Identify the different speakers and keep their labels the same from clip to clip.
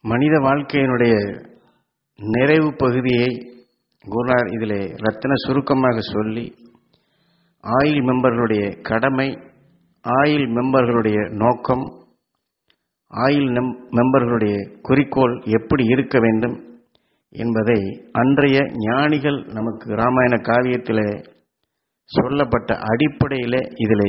Speaker 1: மனித வாழ்க்கையினுடைய நிறைவு பகுதியை குருநார் இதிலே ரத்தின சுருக்கமாக சொல்லி ஆயில் மெம்பர்களுடைய கடமை ஆயில் மெம்பர்களுடைய நோக்கம் ஆயில் நம் மெம்பர்களுடைய குறிக்கோள் எப்படி இருக்க வேண்டும் என்பதை அன்றைய ஞானிகள் நமக்கு ராமாயண காவியத்தில் சொல்லப்பட்ட அடிப்படையில் இதில்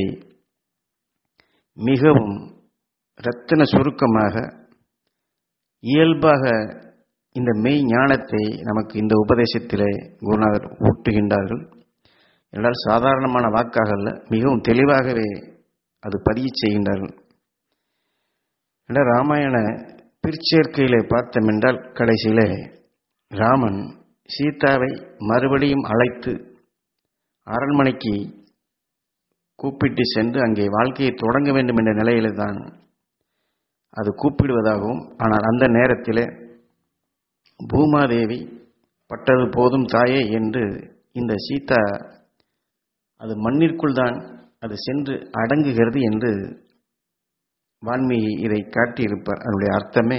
Speaker 1: மிகவும் இரத்தின சுருக்கமாக இயல்பாக இந்த மெய் ஞானத்தை நமக்கு இந்த உபதேசத்திலே குருநாதர் ஊட்டுகின்றார்கள் என்றால் சாதாரணமான வாக்காக அல்ல மிகவும் தெளிவாகவே அது பதிய செய்கின்றார்கள் என்றால் ராமாயண பிற்சேர்க்கையிலே பார்த்தோம் என்றால் கடைசியிலே ராமன் சீதாவை மறுபடியும் அழைத்து அரண்மனைக்கு கூப்பிட்டு சென்று அங்கே வாழ்க்கையை தொடங்க வேண்டும் என்ற நிலையில தான் அது கூப்பிடுவதாகவும் ஆனால் அந்த நேரத்திலே பூமாதேவி பட்டது போதும் தாயே என்று இந்த சீதா அது மண்ணிற்குள் தான் அது சென்று அடங்குகிறது என்று வான்மீகி இதை காட்டியிருப்பார் அதனுடைய அர்த்தமே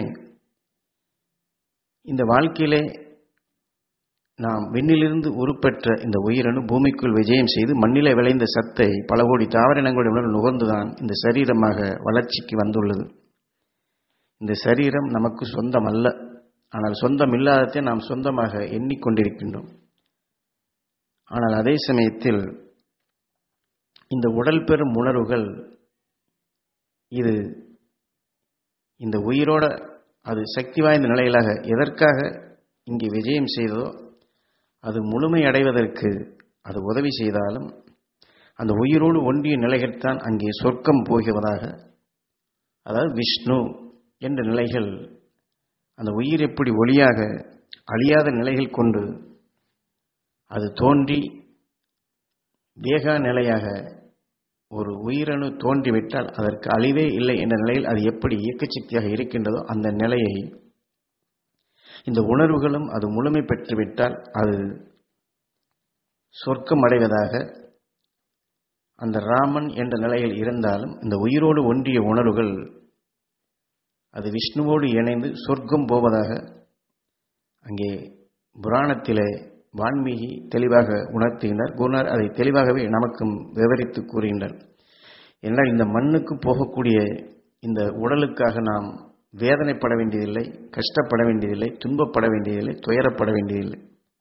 Speaker 1: இந்த வாழ்க்கையிலே நாம் விண்ணிலிருந்து உருப்பெற்ற இந்த உயிரணு பூமிக்குள் விஜயம் செய்து மண்ணிலே விளைந்த சத்தை பல கோடி தாவரினங்களுடன் நுகர்ந்துதான் இந்த சரீரமாக வளர்ச்சிக்கு வந்துள்ளது இந்த சரீரம் நமக்கு சொந்தம் அல்ல ஆனால் சொந்தம் இல்லாததை நாம் சொந்தமாக எண்ணிக்கொண்டிருக்கின்றோம் ஆனால் அதே சமயத்தில் இந்த உடல் பெறும் உணர்வுகள் இது இந்த உயிரோட அது சக்தி வாய்ந்த நிலையிலாக எதற்காக இங்கே விஜயம் செய்ததோ அது முழுமை அடைவதற்கு அது உதவி செய்தாலும் அந்த உயிரோடு ஒன்றிய நிலைகள்தான் அங்கே சொர்க்கம் போகிறதாக அதாவது விஷ்ணு என்ற நிலைகள் அந்த உயிர் எப்படி ஒளியாக அழியாத நிலைகள் கொண்டு அது தோன்றி வேகா நிலையாக ஒரு உயிரணு தோன்றிவிட்டால் அதற்கு அழிவே இல்லை என்ற நிலையில் அது எப்படி இயக்க சக்தியாக இருக்கின்றதோ அந்த நிலையை இந்த உணர்வுகளும் அது முழுமை பெற்றுவிட்டால் அது சொர்க்கம் அடைவதாக அந்த ராமன் என்ற நிலையில் இருந்தாலும் இந்த உயிரோடு ஒன்றிய உணர்வுகள் அது விஷ்ணுவோடு இணைந்து சொர்க்கம் போவதாக அங்கே புராணத்திலே வான்மீகி தெளிவாக உணர்த்துகின்றார் குருநார் அதை தெளிவாகவே நமக்கும் விவரித்து கூறுகின்றார் என்றால் இந்த மண்ணுக்கு போகக்கூடிய இந்த உடலுக்காக நாம் வேதனைப்பட வேண்டியதில்லை கஷ்டப்பட வேண்டியதில்லை துன்பப்பட வேண்டியதில்லை துயரப்பட வேண்டியதில்லை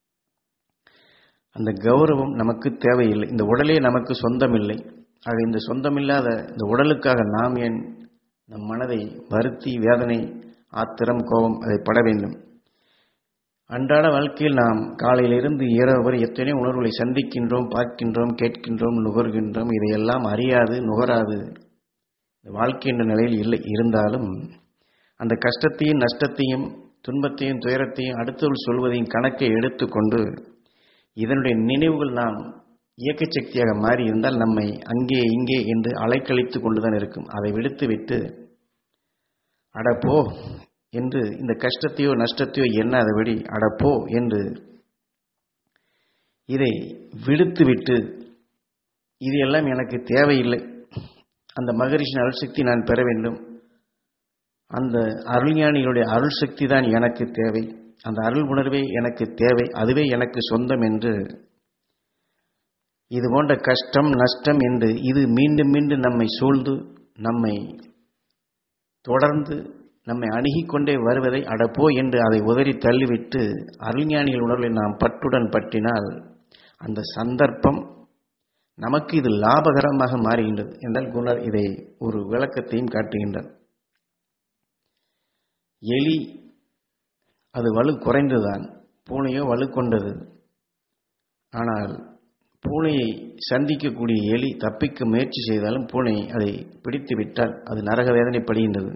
Speaker 1: அந்த கௌரவம் நமக்கு தேவையில்லை இந்த உடலே நமக்கு சொந்தமில்லை ஆக இந்த சொந்தமில்லாத இந்த உடலுக்காக நாம் ஏன் நம் மனதை வருத்தி வேதனை ஆத்திரம் கோபம் அதை பட வேண்டும் அன்றாட வாழ்க்கையில் நாம் காலையிலிருந்து இரவு வரை எத்தனையோ உணர்வுகளை சந்திக்கின்றோம் பார்க்கின்றோம் கேட்கின்றோம் நுகர்கின்றோம் இதையெல்லாம் அறியாது நுகராது வாழ்க்கை என்ற நிலையில் இல்லை இருந்தாலும் அந்த கஷ்டத்தையும் நஷ்டத்தையும் துன்பத்தையும் துயரத்தையும் அடுத்தவர்கள் சொல்வதையும் கணக்கை எடுத்துக்கொண்டு இதனுடைய நினைவுகள் நாம் இயக்க சக்தியாக மாறி இருந்தால் நம்மை அங்கே இங்கே என்று அலைக்கழித்து கொண்டுதான் இருக்கும் அதை விடுத்துவிட்டு அடப்போ என்று இந்த கஷ்டத்தையோ நஷ்டத்தையோ எண்ணாதபடி அடப்போ என்று இதை விடுத்துவிட்டு இது எல்லாம் எனக்கு தேவையில்லை அந்த மகரிஷின் அருள் சக்தி நான் பெற வேண்டும் அந்த அருள்ஞானிகளுடைய அருள் சக்தி தான் எனக்கு தேவை அந்த அருள் உணர்வே எனக்கு தேவை அதுவே எனக்கு சொந்தம் என்று இது போன்ற கஷ்டம் நஷ்டம் என்று இது மீண்டும் மீண்டும் நம்மை சூழ்ந்து நம்மை தொடர்ந்து நம்மை அணுகிக் கொண்டே வருவதை அடப்போ என்று அதை உதறி தள்ளிவிட்டு அருள்ஞானிகள் உணர்வை நாம் பற்றுடன் பற்றினால் அந்த சந்தர்ப்பம் நமக்கு இது லாபகரமாக மாறுகின்றது என்றால் குணர் இதை ஒரு விளக்கத்தையும் காட்டுகின்றார் எலி அது வலு குறைந்துதான் பூனையோ வலு கொண்டது ஆனால் பூனையை சந்திக்கக்கூடிய எலி தப்பிக்க முயற்சி செய்தாலும் பூனை அதை பிடித்து விட்டால் அது நரக வேதனைப்படுகின்றது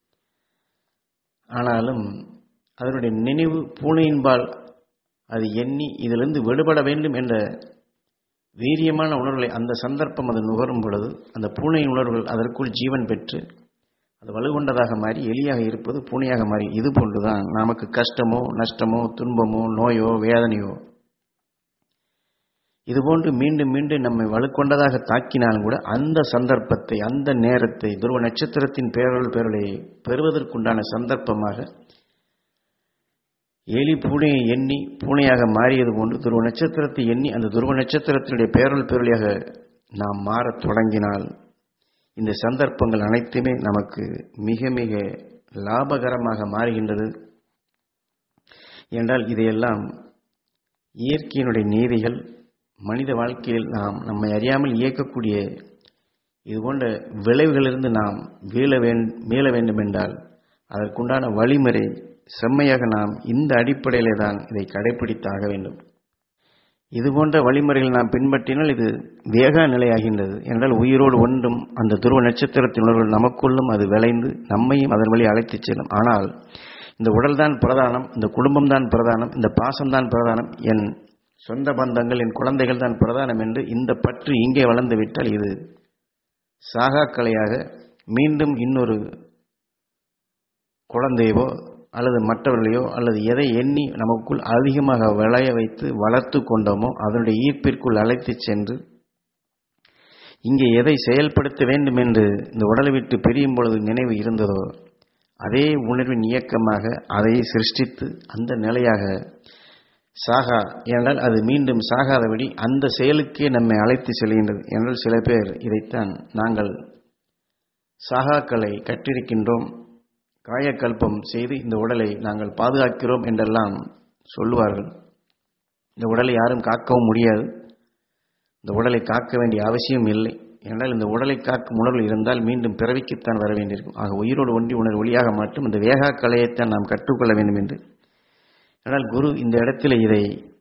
Speaker 1: ஆனாலும் அதனுடைய நினைவு பூனையின்பால் அது எண்ணி இதிலிருந்து விடுபட வேண்டும் என்ற வீரியமான உணர்வுகளை அந்த சந்தர்ப்பம் அது நுகரும் பொழுது அந்த பூனையின் உணர்வுகள் அதற்குள் ஜீவன் பெற்று அது வலுகொண்டதாக மாறி எலியாக இருப்பது பூனையாக மாறி இது போன்றுதான் நமக்கு கஷ்டமோ நஷ்டமோ துன்பமோ நோயோ வேதனையோ இதுபோன்று மீண்டும் மீண்டும் நம்மை வலுக்கொண்டதாக தாக்கினாலும் கூட அந்த சந்தர்ப்பத்தை அந்த நேரத்தை துருவ நட்சத்திரத்தின் பேரல் பேரலை பெறுவதற்குண்டான சந்தர்ப்பமாக எலி பூனையை எண்ணி பூனையாக மாறியது போன்று துருவ நட்சத்திரத்தை எண்ணி அந்த துருவ நட்சத்திரத்தினுடைய பேரல் பேரொழியாக நாம் மாறத் தொடங்கினால் இந்த சந்தர்ப்பங்கள் அனைத்துமே நமக்கு மிக மிக லாபகரமாக மாறுகின்றது என்றால் இதையெல்லாம் இயற்கையினுடைய நீதிகள் மனித வாழ்க்கையில் நாம் நம்மை அறியாமல் இயக்கக்கூடிய இது போன்ற விளைவுகளிலிருந்து நாம் வீழ வேண்டும் மீள வேண்டும் என்றால் அதற்குண்டான வழிமுறை செம்மையாக நாம் இந்த அடிப்படையிலே தான் இதை கடைபிடித்தாக வேண்டும் இது போன்ற வழிமுறைகள் நாம் பின்பற்றினால் இது வேகா நிலையாகின்றது என்றால் உயிரோடு ஒன்றும் அந்த துருவ நட்சத்திரத்தின் உணர்வுகள் நமக்குள்ளும் அது விளைந்து நம்மையும் அதன் வழி அழைத்துச் செல்லும் ஆனால் இந்த உடல்தான் பிரதானம் இந்த குடும்பம்தான் பிரதானம் இந்த பாசம்தான் பிரதானம் என் சொந்த பந்தங்கள் என் குழந்தைகள் தான் பிரதானம் என்று இந்த பற்று இங்கே வளர்ந்து விட்டால் இது சாகாக்கலையாக மீண்டும் இன்னொரு குழந்தையவோ அல்லது மற்றவர்களையோ அல்லது எதை எண்ணி நமக்குள் அதிகமாக விளைய வைத்து வளர்த்து கொண்டோமோ அதனுடைய ஈர்ப்பிற்குள் அழைத்துச் சென்று இங்கே எதை செயல்படுத்த வேண்டும் என்று இந்த உடலை விட்டு பிரியும் பொழுது நினைவு இருந்ததோ அதே உணர்வின் இயக்கமாக அதை சிருஷ்டித்து அந்த நிலையாக சாகா என்றால் அது மீண்டும் சாகாதபடி அந்த செயலுக்கே நம்மை அழைத்து செல்கின்றது என்றால் சில பேர் இதைத்தான் நாங்கள் சாகாக்களை கற்றிருக்கின்றோம் காயக்கல்பம் செய்து இந்த உடலை நாங்கள் பாதுகாக்கிறோம் என்றெல்லாம் சொல்லுவார்கள் இந்த உடலை யாரும் காக்கவும் முடியாது இந்த உடலை காக்க வேண்டிய அவசியம் இல்லை என்றால் இந்த உடலை காக்கும் உணர்வு இருந்தால் மீண்டும் பிறவிக்குத்தான் வர வேண்டியிருக்கும் ஆக உயிரோடு ஒன்றி உணர்வு ஒளியாக மாற்றும் இந்த வேகா கலையைத்தான் நாம் கற்றுக்கொள்ள வேண்டும் என்று ஆனால் குரு இந்த இடத்தில் இதை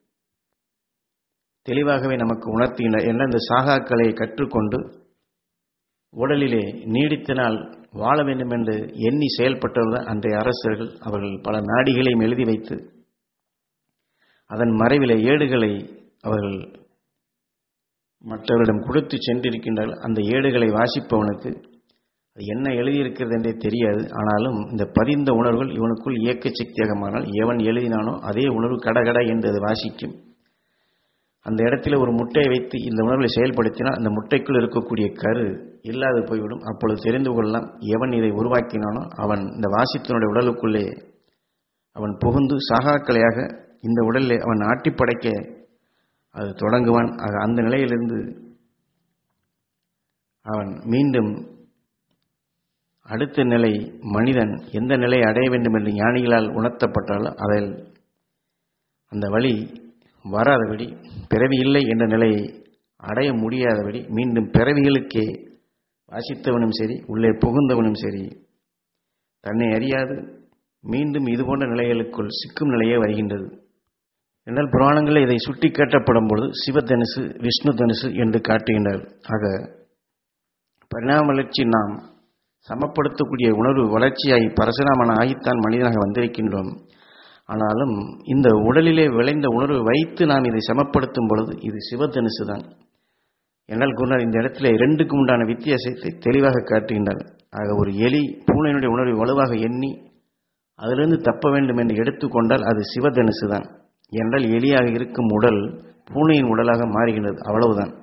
Speaker 1: தெளிவாகவே நமக்கு உணர்த்துகின்றார் என்றால் இந்த சாகா கலையை கற்றுக்கொண்டு உடலிலே நீடித்த நாள் வாழ வேண்டும் என்று எண்ணி செயல்பட்டவர்கள் அன்றைய அரசர்கள் அவர்கள் பல நாடிகளையும் எழுதி வைத்து அதன் மறைவிலே ஏடுகளை அவர்கள் மற்றவரிடம் கொடுத்து சென்றிருக்கின்றார்கள் அந்த ஏடுகளை வாசிப்பவனுக்கு அது என்ன எழுதியிருக்கிறது என்றே தெரியாது ஆனாலும் இந்த பதிந்த உணர்வுகள் இவனுக்குள் இயக்க சக்தியாக மாறினால் எவன் எழுதினானோ அதே உணர்வு கடகட என்று அது வாசிக்கும் அந்த இடத்துல ஒரு முட்டையை வைத்து இந்த உணர்வை செயல்படுத்தினால் அந்த முட்டைக்குள் இருக்கக்கூடிய கரு இல்லாது போய்விடும் அப்பொழுது தெரிந்து கொள்ளலாம் எவன் இதை உருவாக்கினானோ அவன் இந்த வாசித்தனுடைய உடலுக்குள்ளே அவன் புகுந்து சாகாக்கலையாக இந்த உடலில் அவன் ஆட்டி படைக்க அது தொடங்குவான் ஆக அந்த நிலையிலிருந்து அவன் மீண்டும் அடுத்த நிலை மனிதன் எந்த நிலையை அடைய வேண்டும் என்று ஞானிகளால் உணர்த்தப்பட்டாலோ அதில் அந்த வழி வராதபடி பிறவி இல்லை என்ற நிலையை அடைய முடியாதபடி மீண்டும் பிறவிகளுக்கே வாசித்தவனும் சரி உள்ளே புகுந்தவனும் சரி தன்னை அறியாது மீண்டும் இது போன்ற நிலைகளுக்குள் சிக்கும் நிலையே வருகின்றது என்றால் புராணங்களில் இதை சுட்டி காட்டப்படும் பொழுது சிவதனுசு விஷ்ணு தனுசு என்று காட்டுகின்றார் ஆக பரிணாம வளர்ச்சி நாம் சமப்படுத்தக்கூடிய உணர்வு வளர்ச்சியாகி பரசுராமன் ஆகித்தான் மனிதனாக வந்திருக்கின்றோம் ஆனாலும் இந்த உடலிலே விளைந்த உணர்வை வைத்து நாம் இதை சமப்படுத்தும் பொழுது இது சிவதனுசு தான் என்னால் குருநார் இந்த இடத்துல இரண்டுக்கும் உண்டான வித்தியாசத்தை தெளிவாக காட்டுகின்றார் ஆக ஒரு எலி பூனையினுடைய உணர்வை வலுவாக எண்ணி அதிலிருந்து தப்ப வேண்டும் என்று எடுத்துக்கொண்டால் அது சிவதனுசு தான் என்றால் எலியாக இருக்கும் உடல் பூனையின் உடலாக மாறுகின்றது அவ்வளவுதான்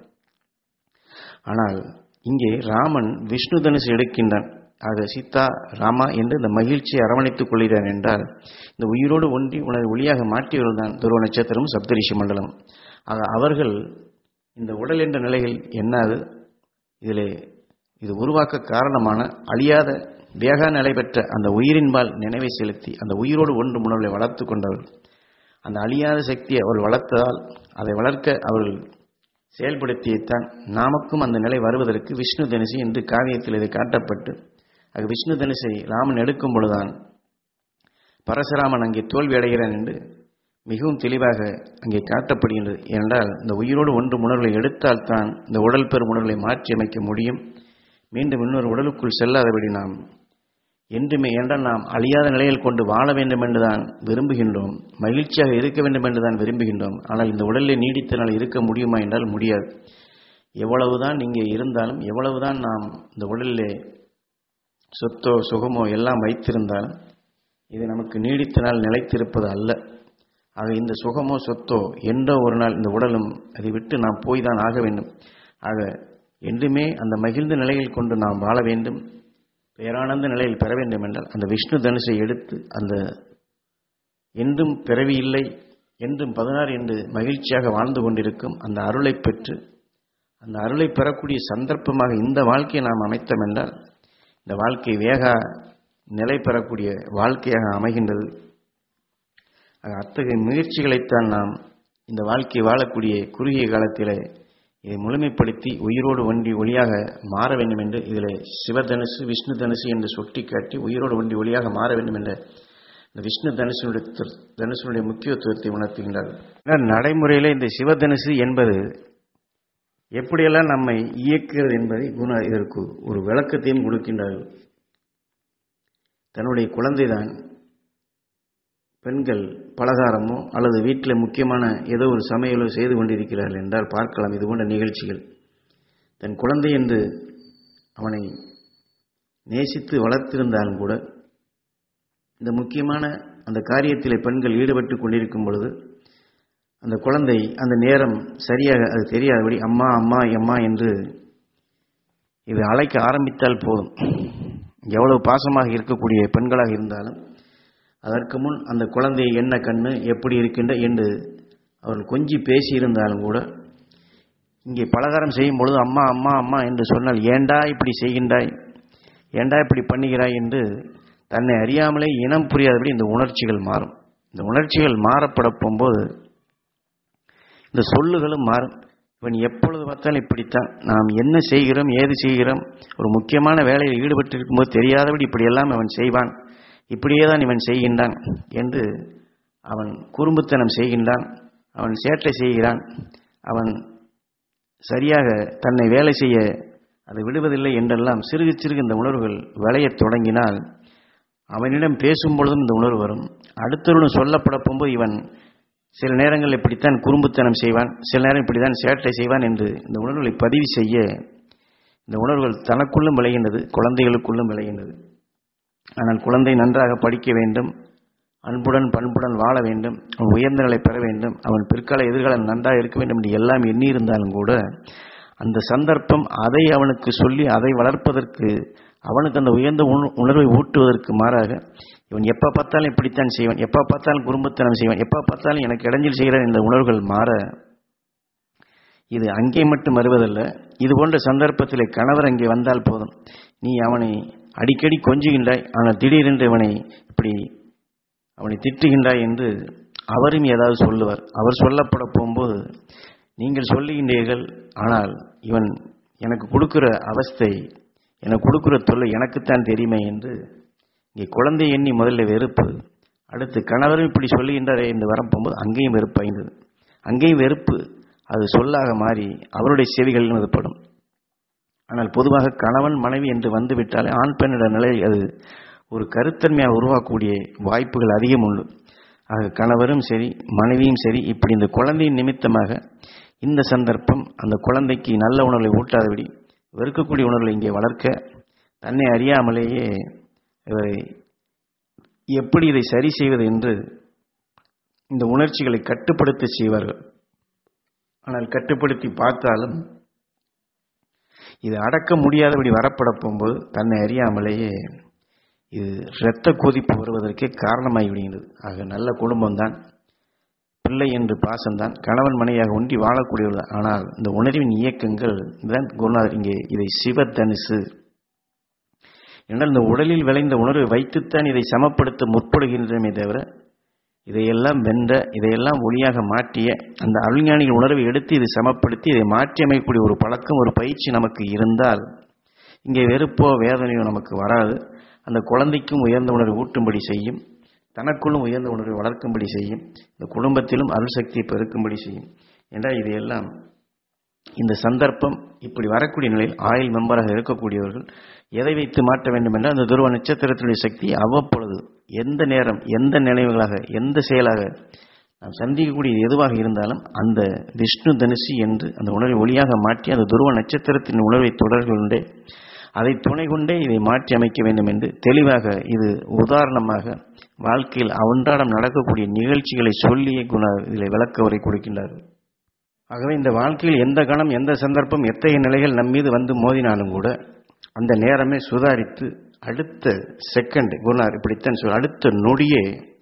Speaker 1: ஆனால் இங்கே ராமன் விஷ்ணு தனுசு எடுக்கின்றான் ஆக சீதா ராமா என்று இந்த மகிழ்ச்சியை அரவணைத்துக் கொள்கிறான் என்றால் இந்த உயிரோடு ஒன்றி உனது ஒளியாக மாற்றியவர்கள் தான் துருவ நட்சத்திரம் சப்தரிஷி மண்டலம் ஆக அவர்கள் இந்த உடல் என்ற நிலையில் என்னாது இதிலே இது உருவாக்க காரணமான அழியாத வேகா நிலை பெற்ற அந்த உயிரின்பால் நினைவை செலுத்தி அந்த உயிரோடு ஒன்று உணர்வை வளர்த்து கொண்டவர்கள் அந்த அழியாத சக்தியை அவர்கள் வளர்த்ததால் அதை வளர்க்க அவர்கள் செயல்படுத்தியத்தான் நாமக்கும் அந்த நிலை வருவதற்கு விஷ்ணு தனுசு என்று காவியத்தில் இது காட்டப்பட்டு அது விஷ்ணு தனுசை ராமன் எடுக்கும் பொழுதுதான் பரசுராமன் அங்கே தோல்வி அடைகிறான் என்று மிகவும் தெளிவாக அங்கே காட்டப்படுகின்றது ஏனென்றால் இந்த உயிரோடு ஒன்று உணர்வுகளை எடுத்தால்தான் இந்த உடல் பெறும் உணர்வுகளை மாற்றி அமைக்க முடியும் மீண்டும் இன்னொரு உடலுக்குள் செல்லாதபடி நாம் என்றுமே என்றால் நாம் அழியாத நிலையில் கொண்டு வாழ வேண்டும் என்றுதான் விரும்புகின்றோம் மகிழ்ச்சியாக இருக்க வேண்டும் என்றுதான் விரும்புகின்றோம் ஆனால் இந்த உடலில் நீடித்த நாள் இருக்க முடியுமா என்றால் முடியாது எவ்வளவுதான் இங்கே இருந்தாலும் எவ்வளவுதான் நாம் இந்த உடலிலே சொத்தோ சுகமோ எல்லாம் வைத்திருந்தாலும் இது நமக்கு நீடித்த நாள் நிலைத்திருப்பது அல்ல ஆக இந்த சுகமோ சொத்தோ என்றோ ஒரு நாள் இந்த உடலும் அதை விட்டு நாம் போய் தான் ஆக வேண்டும் ஆக என்றுமே அந்த மகிழ்ந்த நிலையில் கொண்டு நாம் வாழ வேண்டும் பேரானந்த நிலையில் பெற வேண்டும் என்றால் அந்த விஷ்ணு தனுஷை எடுத்து அந்த என்றும் பிறவி இல்லை என்றும் பதினாறு என்று மகிழ்ச்சியாக வாழ்ந்து கொண்டிருக்கும் அந்த அருளை பெற்று அந்த அருளை பெறக்கூடிய சந்தர்ப்பமாக இந்த வாழ்க்கையை நாம் அமைத்தோம் என்றால் இந்த வாழ்க்கை வேக நிலை பெறக்கூடிய வாழ்க்கையாக அமைகின்றது அத்தகைய முயற்சிகளைத்தான் நாம் இந்த வாழ்க்கை வாழக்கூடிய குறுகிய காலத்தில் இதை முழுமைப்படுத்தி உயிரோடு ஒன்றி ஒளியாக மாற வேண்டும் என்று இதில் சிவதனுசு விஷ்ணு தனுசு என்று சுட்டி காட்டி உயிரோடு ஒன்றி ஒளியாக மாற வேண்டும் என்ற இந்த விஷ்ணு தனுசனுடைய தனுசனுடைய முக்கியத்துவத்தை உணர்த்துகின்றார் நடைமுறையில் இந்த சிவதனுசு என்பது எப்படியெல்லாம் நம்மை இயக்குகிறது என்பதை குண இதற்கு ஒரு விளக்கத்தையும் கொடுக்கின்றார்கள் தன்னுடைய குழந்தைதான் பெண்கள் பலகாரமோ அல்லது வீட்டில் முக்கியமான ஏதோ ஒரு சமையலோ செய்து கொண்டிருக்கிறார்கள் என்றால் பார்க்கலாம் இது போன்ற நிகழ்ச்சிகள் தன் குழந்தை என்று அவனை நேசித்து வளர்த்திருந்தாலும் கூட இந்த முக்கியமான அந்த காரியத்தில் பெண்கள் ஈடுபட்டு கொண்டிருக்கும் பொழுது அந்த குழந்தை அந்த நேரம் சரியாக அது தெரியாதபடி அம்மா அம்மா அம்மா என்று இது அழைக்க ஆரம்பித்தால் போதும் எவ்வளவு பாசமாக இருக்கக்கூடிய பெண்களாக இருந்தாலும் அதற்கு முன் அந்த குழந்தை என்ன கண்ணு எப்படி இருக்கின்ற என்று அவர்கள் கொஞ்சி பேசியிருந்தாலும் கூட இங்கே பலகாரம் செய்யும் பொழுது அம்மா அம்மா அம்மா என்று சொன்னால் ஏண்டா இப்படி செய்கின்றாய் ஏண்டா இப்படி பண்ணுகிறாய் என்று தன்னை அறியாமலே இனம் புரியாதபடி இந்த உணர்ச்சிகள் மாறும் இந்த உணர்ச்சிகள் மாறப்பட போகும்போது இந்த சொல்லுகளும் மாறும் இவன் எப்பொழுது பார்த்தாலும் இப்படித்தான் நாம் என்ன செய்கிறோம் ஏது செய்கிறோம் ஒரு முக்கியமான வேலையில் ஈடுபட்டிருக்கும் போது தெரியாதபடி இப்படியெல்லாம் அவன் செய்வான் இப்படியே தான் இவன் செய்கின்றான் என்று அவன் குறும்புத்தனம் செய்கின்றான் அவன் சேட்டை செய்கிறான் அவன் சரியாக தன்னை வேலை செய்ய அதை விடுவதில்லை என்றெல்லாம் சிறுகு சிறுகு இந்த உணர்வுகள் விளையத் தொடங்கினால் அவனிடம் பேசும் பொழுதும் இந்த உணர்வு வரும் அடுத்தவனும் சொல்லப்பட போகும்போது இவன் சில நேரங்கள் இப்படித்தான் குறும்புத்தனம் செய்வான் சில நேரம் இப்படித்தான் சேட்டை செய்வான் என்று இந்த உணர்வுகளை பதிவு செய்ய இந்த உணர்வுகள் தனக்குள்ளும் விளைகின்றது குழந்தைகளுக்குள்ளும் விளைகின்றது ஆனால் குழந்தை நன்றாக படிக்க வேண்டும் அன்புடன் பண்புடன் வாழ வேண்டும் அவன் உயர்ந்த நிலை பெற வேண்டும் அவன் பிற்கால எதிர்காலம் நன்றாக இருக்க வேண்டும் என்று எல்லாம் எண்ணியிருந்தாலும் கூட அந்த சந்தர்ப்பம் அதை அவனுக்கு சொல்லி அதை வளர்ப்பதற்கு அவனுக்கு அந்த உயர்ந்த உணர்வை ஊட்டுவதற்கு மாறாக இவன் எப்போ பார்த்தாலும் இப்படித்தான் செய்வான் எப்போ பார்த்தாலும் குடும்பத்தனம் செய்வான் எப்போ பார்த்தாலும் எனக்கு இடைஞ்சல் செய்கிறான் இந்த உணர்வுகள் மாற இது அங்கே மட்டும் வருவதல்ல இது போன்ற சந்தர்ப்பத்தில் கணவர் அங்கே வந்தால் போதும் நீ அவனை அடிக்கடி கொஞ்சுகின்றாய் ஆனால் திடீரென்று இவனை இப்படி அவனை திட்டுகின்றாய் என்று அவரும் ஏதாவது சொல்லுவார் அவர் சொல்லப்பட போகும்போது நீங்கள் சொல்லுகின்றீர்கள் ஆனால் இவன் எனக்கு கொடுக்குற அவஸ்தை எனக்கு கொடுக்குற தொல்லை எனக்குத்தான் தெரியுமே என்று இங்கே குழந்தை எண்ணி முதல்ல வெறுப்பு அடுத்து கணவரும் இப்படி சொல்லுகின்றாரே என்று வரப்போகும்போது அங்கேயும் வெறுப்பாய்ந்தது அங்கேயும் வெறுப்பு அது சொல்லாக மாறி அவருடைய செவிகள் நிறுத்தப்படும் ஆனால் பொதுவாக கணவன் மனைவி என்று வந்துவிட்டாலே ஆண் பெண்ணிட நிலையில் அது ஒரு கருத்தன்மையாக உருவாக்கக்கூடிய வாய்ப்புகள் அதிகம் உண்டு ஆக கணவரும் சரி மனைவியும் சரி இப்படி இந்த குழந்தையின் நிமித்தமாக இந்த சந்தர்ப்பம் அந்த குழந்தைக்கு நல்ல உணர்வை ஊட்டாதபடி வெறுக்கக்கூடிய உணர்வை இங்கே வளர்க்க தன்னை அறியாமலேயே இவரை எப்படி இதை சரி செய்வது என்று இந்த உணர்ச்சிகளை கட்டுப்படுத்த செய்வார்கள் ஆனால் கட்டுப்படுத்தி பார்த்தாலும் இது அடக்க முடியாதபடி வரப்பட போகும்போது தன்னை அறியாமலேயே இது இரத்த கொதிப்பு வருவதற்கே காரணமாகி விடுகிறது ஆக நல்ல குடும்பம்தான் பிள்ளை என்று பாசம்தான் கணவன் மனைவியாக ஒன்றி வாழக்கூடியவர்கள் ஆனால் இந்த உணர்வின் இயக்கங்கள் தான் குருநாதர் இங்கே இதை சிவத்தனுசு என்றால் இந்த உடலில் விளைந்த உணர்வை வைத்துத்தான் இதை சமப்படுத்த முற்படுகின்றமே தவிர இதையெல்லாம் வென்ற இதையெல்லாம் ஒளியாக மாற்றிய அந்த அருஞானிகள் உணர்வை எடுத்து இதை சமப்படுத்தி இதை மாற்றி அமைக்கக்கூடிய ஒரு பழக்கம் ஒரு பயிற்சி நமக்கு இருந்தால் இங்கே வெறுப்போ வேதனையோ நமக்கு வராது அந்த குழந்தைக்கும் உயர்ந்த உணர்வை ஊட்டும்படி செய்யும் தனக்குள்ளும் உயர்ந்த உணர்வை வளர்க்கும்படி செய்யும் இந்த குடும்பத்திலும் அருள் சக்தியை பெருக்கும்படி செய்யும் என்றால் இதையெல்லாம் இந்த சந்தர்ப்பம் இப்படி வரக்கூடிய நிலையில் ஆயுள் மெம்பராக இருக்கக்கூடியவர்கள் எதை வைத்து மாற்ற வேண்டும் என்றால் அந்த துருவ நட்சத்திரத்தினுடைய சக்தி அவ்வப்பொழுது எந்த நேரம் எந்த நினைவுகளாக எந்த செயலாக நாம் சந்திக்கக்கூடிய எதுவாக இருந்தாலும் அந்த விஷ்ணு தனுசி என்று அந்த உணர்வை ஒளியாக மாற்றி அந்த துருவ நட்சத்திரத்தின் உணர்வை தொடர்கொண்டே அதை துணை கொண்டே இதை மாற்றி அமைக்க வேண்டும் என்று தெளிவாக இது உதாரணமாக வாழ்க்கையில் அன்றாடம் நடக்கக்கூடிய நிகழ்ச்சிகளை சொல்லியே குண இதில் விளக்க உரை கொடுக்கின்றார்கள் ஆகவே இந்த வாழ்க்கையில் எந்த கணம் எந்த சந்தர்ப்பம் எத்தகைய நிலைகள் நம் மீது வந்து மோதினாலும் கூட அந்த நேரமே சுதாரித்து அடுத்த செகண்ட் குருநார் இப்படித்தான் சொல் அடுத்த நொடியே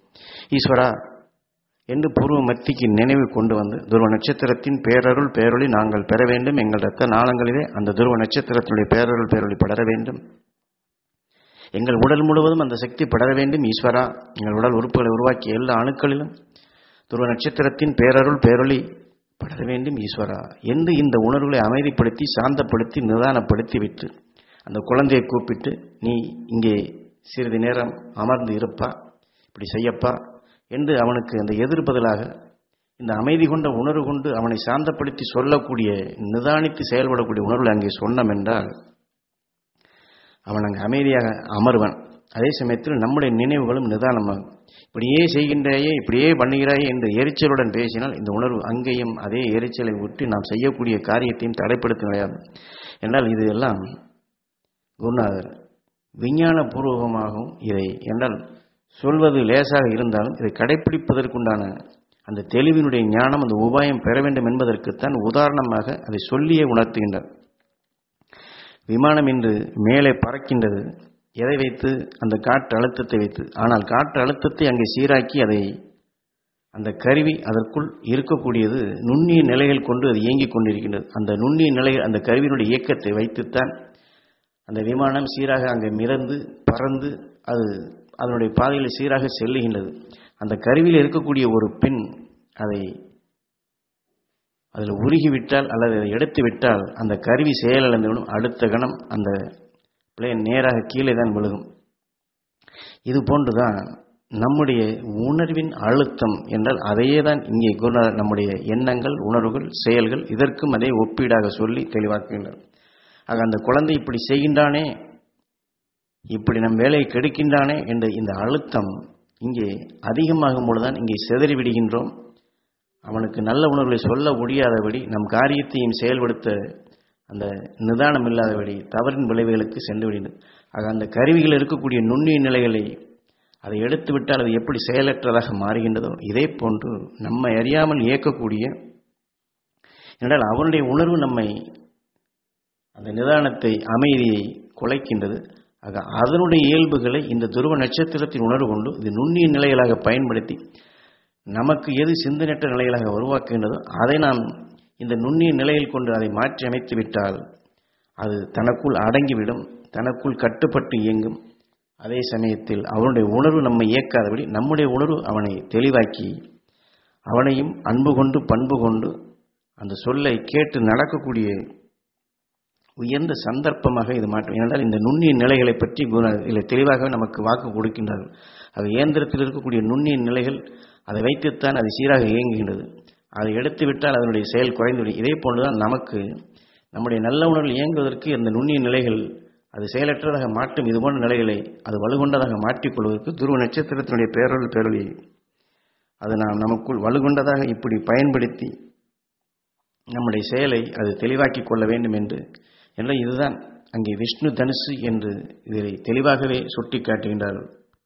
Speaker 1: ஈஸ்வரா என்று பூர்வ மத்திக்கு நினைவு கொண்டு வந்து துருவ நட்சத்திரத்தின் பேரருள் பேரொளி நாங்கள் பெற வேண்டும் எங்கள் இரத்த நாளங்களிலே அந்த துருவ நட்சத்திரத்தினுடைய பேரருள் பேரொளி படர வேண்டும் எங்கள் உடல் முழுவதும் அந்த சக்தி படர வேண்டும் ஈஸ்வரா எங்கள் உடல் உறுப்புகளை உருவாக்கிய எல்லா அணுக்களிலும் துருவ நட்சத்திரத்தின் பேரருள் பேரொளி படர வேண்டும் ஈஸ்வரா என்று இந்த உணர்வுகளை அமைதிப்படுத்தி சாந்தப்படுத்தி நிதானப்படுத்தி விட்டு அந்த குழந்தையை கூப்பிட்டு நீ இங்கே சிறிது நேரம் அமர்ந்து இருப்பா இப்படி செய்யப்பா என்று அவனுக்கு அந்த எதிர்பதலாக இந்த அமைதி கொண்ட உணர்வு கொண்டு அவனை சாந்தப்படுத்தி சொல்லக்கூடிய நிதானித்து செயல்படக்கூடிய உணர்வுகளை அங்கே சொன்னோம் என்றால் அவன் அங்கே அமைதியாக அமர்வன் அதே சமயத்தில் நம்முடைய நினைவுகளும் நிதானமாகும் இப்படியே செய்கின்றாயே இப்படியே பண்ணுகிறாயே என்று எரிச்சலுடன் பேசினால் இந்த உணர்வு அங்கேயும் அதே எரிச்சலை விட்டு நாம் செய்யக்கூடிய காரியத்தையும் தடைப்படுத்த கிடையாது என்றால் இது எல்லாம் குருநாதர் விஞ்ஞான பூர்வமாகவும் இதை என்றால் சொல்வது லேசாக இருந்தாலும் இதை கடைப்பிடிப்பதற்குண்டான அந்த தெளிவினுடைய ஞானம் அந்த உபாயம் பெற வேண்டும் என்பதற்குத்தான் உதாரணமாக அதை சொல்லியே உணர்த்துகின்றார் விமானம் இன்று மேலே பறக்கின்றது எதை வைத்து அந்த காற்று அழுத்தத்தை வைத்து ஆனால் காற்று அழுத்தத்தை அங்கே சீராக்கி அதை அந்த கருவி அதற்குள் இருக்கக்கூடியது நுண்ணிய நிலைகள் கொண்டு அது இயங்கிக் கொண்டிருக்கின்றது அந்த நுண்ணிய நிலைகள் அந்த கருவியினுடைய இயக்கத்தை வைத்துத்தான் அந்த விமானம் சீராக அங்கே மிதந்து பறந்து அது அதனுடைய பாதையில் சீராக செல்லுகின்றது அந்த கருவியில் இருக்கக்கூடிய ஒரு பெண் அதை அதில் உருகிவிட்டால் அல்லது அதை எடுத்து விட்டால் அந்த கருவி செயலிழந்துவிடும் அடுத்த கணம் அந்த பிளேன் நேராக கீழே தான் விழுகும் இது போன்றுதான் நம்முடைய உணர்வின் அழுத்தம் என்றால் அதையே தான் இங்கே குருநாதர் நம்முடைய எண்ணங்கள் உணர்வுகள் செயல்கள் இதற்கும் அதே ஒப்பீடாக சொல்லி தெளிவாக்குகின்றார் ஆக அந்த குழந்தை இப்படி செய்கின்றானே இப்படி நம் வேலையை கெடுக்கின்றானே என்ற இந்த அழுத்தம் இங்கே அதிகமாகும் பொழுதுதான் இங்கே சிதறி விடுகின்றோம் அவனுக்கு நல்ல உணர்வுகளை சொல்ல முடியாதபடி நம் காரியத்தையும் செயல்படுத்த அந்த நிதானம் இல்லாதபடி தவறின் விளைவுகளுக்கு சென்று விடுகிறது ஆக அந்த கருவிகள் இருக்கக்கூடிய நுண்ணிய நிலைகளை அதை எடுத்து விட்டால் அது எப்படி செயலற்றதாக மாறுகின்றதோ இதே போன்று நம்மை அறியாமல் இயக்கக்கூடிய என்றால் அவனுடைய உணர்வு நம்மை அந்த நிதானத்தை அமைதியை குலைக்கின்றது ஆக அதனுடைய இயல்புகளை இந்த துருவ நட்சத்திரத்தின் உணர்வு கொண்டு இது நுண்ணிய நிலைகளாக பயன்படுத்தி நமக்கு எது சிந்தனற்ற நிலைகளாக உருவாக்குகின்றதோ அதை நாம் இந்த நுண்ணிய நிலையில் கொண்டு அதை மாற்றி அமைத்து விட்டால் அது தனக்குள் அடங்கிவிடும் தனக்குள் கட்டுப்பட்டு இயங்கும் அதே சமயத்தில் அவனுடைய உணர்வு நம்மை இயக்காதபடி நம்முடைய உணர்வு அவனை தெளிவாக்கி அவனையும் அன்பு கொண்டு பண்பு கொண்டு அந்த சொல்லை கேட்டு நடக்கக்கூடிய உயர்ந்த சந்தர்ப்பமாக இது மாற்றம் ஏனென்றால் இந்த நுண்ணிய நிலைகளை பற்றி குரு இதில் தெளிவாகவே நமக்கு வாக்கு கொடுக்கின்றார்கள் அது இயந்திரத்தில் இருக்கக்கூடிய நுண்ணிய நிலைகள் அதை வைத்துத்தான் அது சீராக இயங்குகின்றது அதை எடுத்து விட்டால் அதனுடைய செயல் குறைந்துவிடும் இதே போன்றுதான் நமக்கு நம்முடைய நல்ல உணர்வு இயங்குவதற்கு இந்த நுண்ணிய நிலைகள் அது செயலற்றதாக மாற்றும் இதுபோன்ற நிலைகளை அது வலுகொண்டதாக மாற்றிக்கொள்வதற்கு துருவ நட்சத்திரத்தினுடைய பேரொழி பேரொழி அது நாம் நமக்குள் வலுகொண்டதாக இப்படி பயன்படுத்தி நம்முடைய செயலை அது தெளிவாக்கி கொள்ள வேண்டும் என்று என்ற இதுதான் அங்கே விஷ்ணு தனுசு என்று இதை தெளிவாகவே சுட்டி காட்டுகின்றார்கள்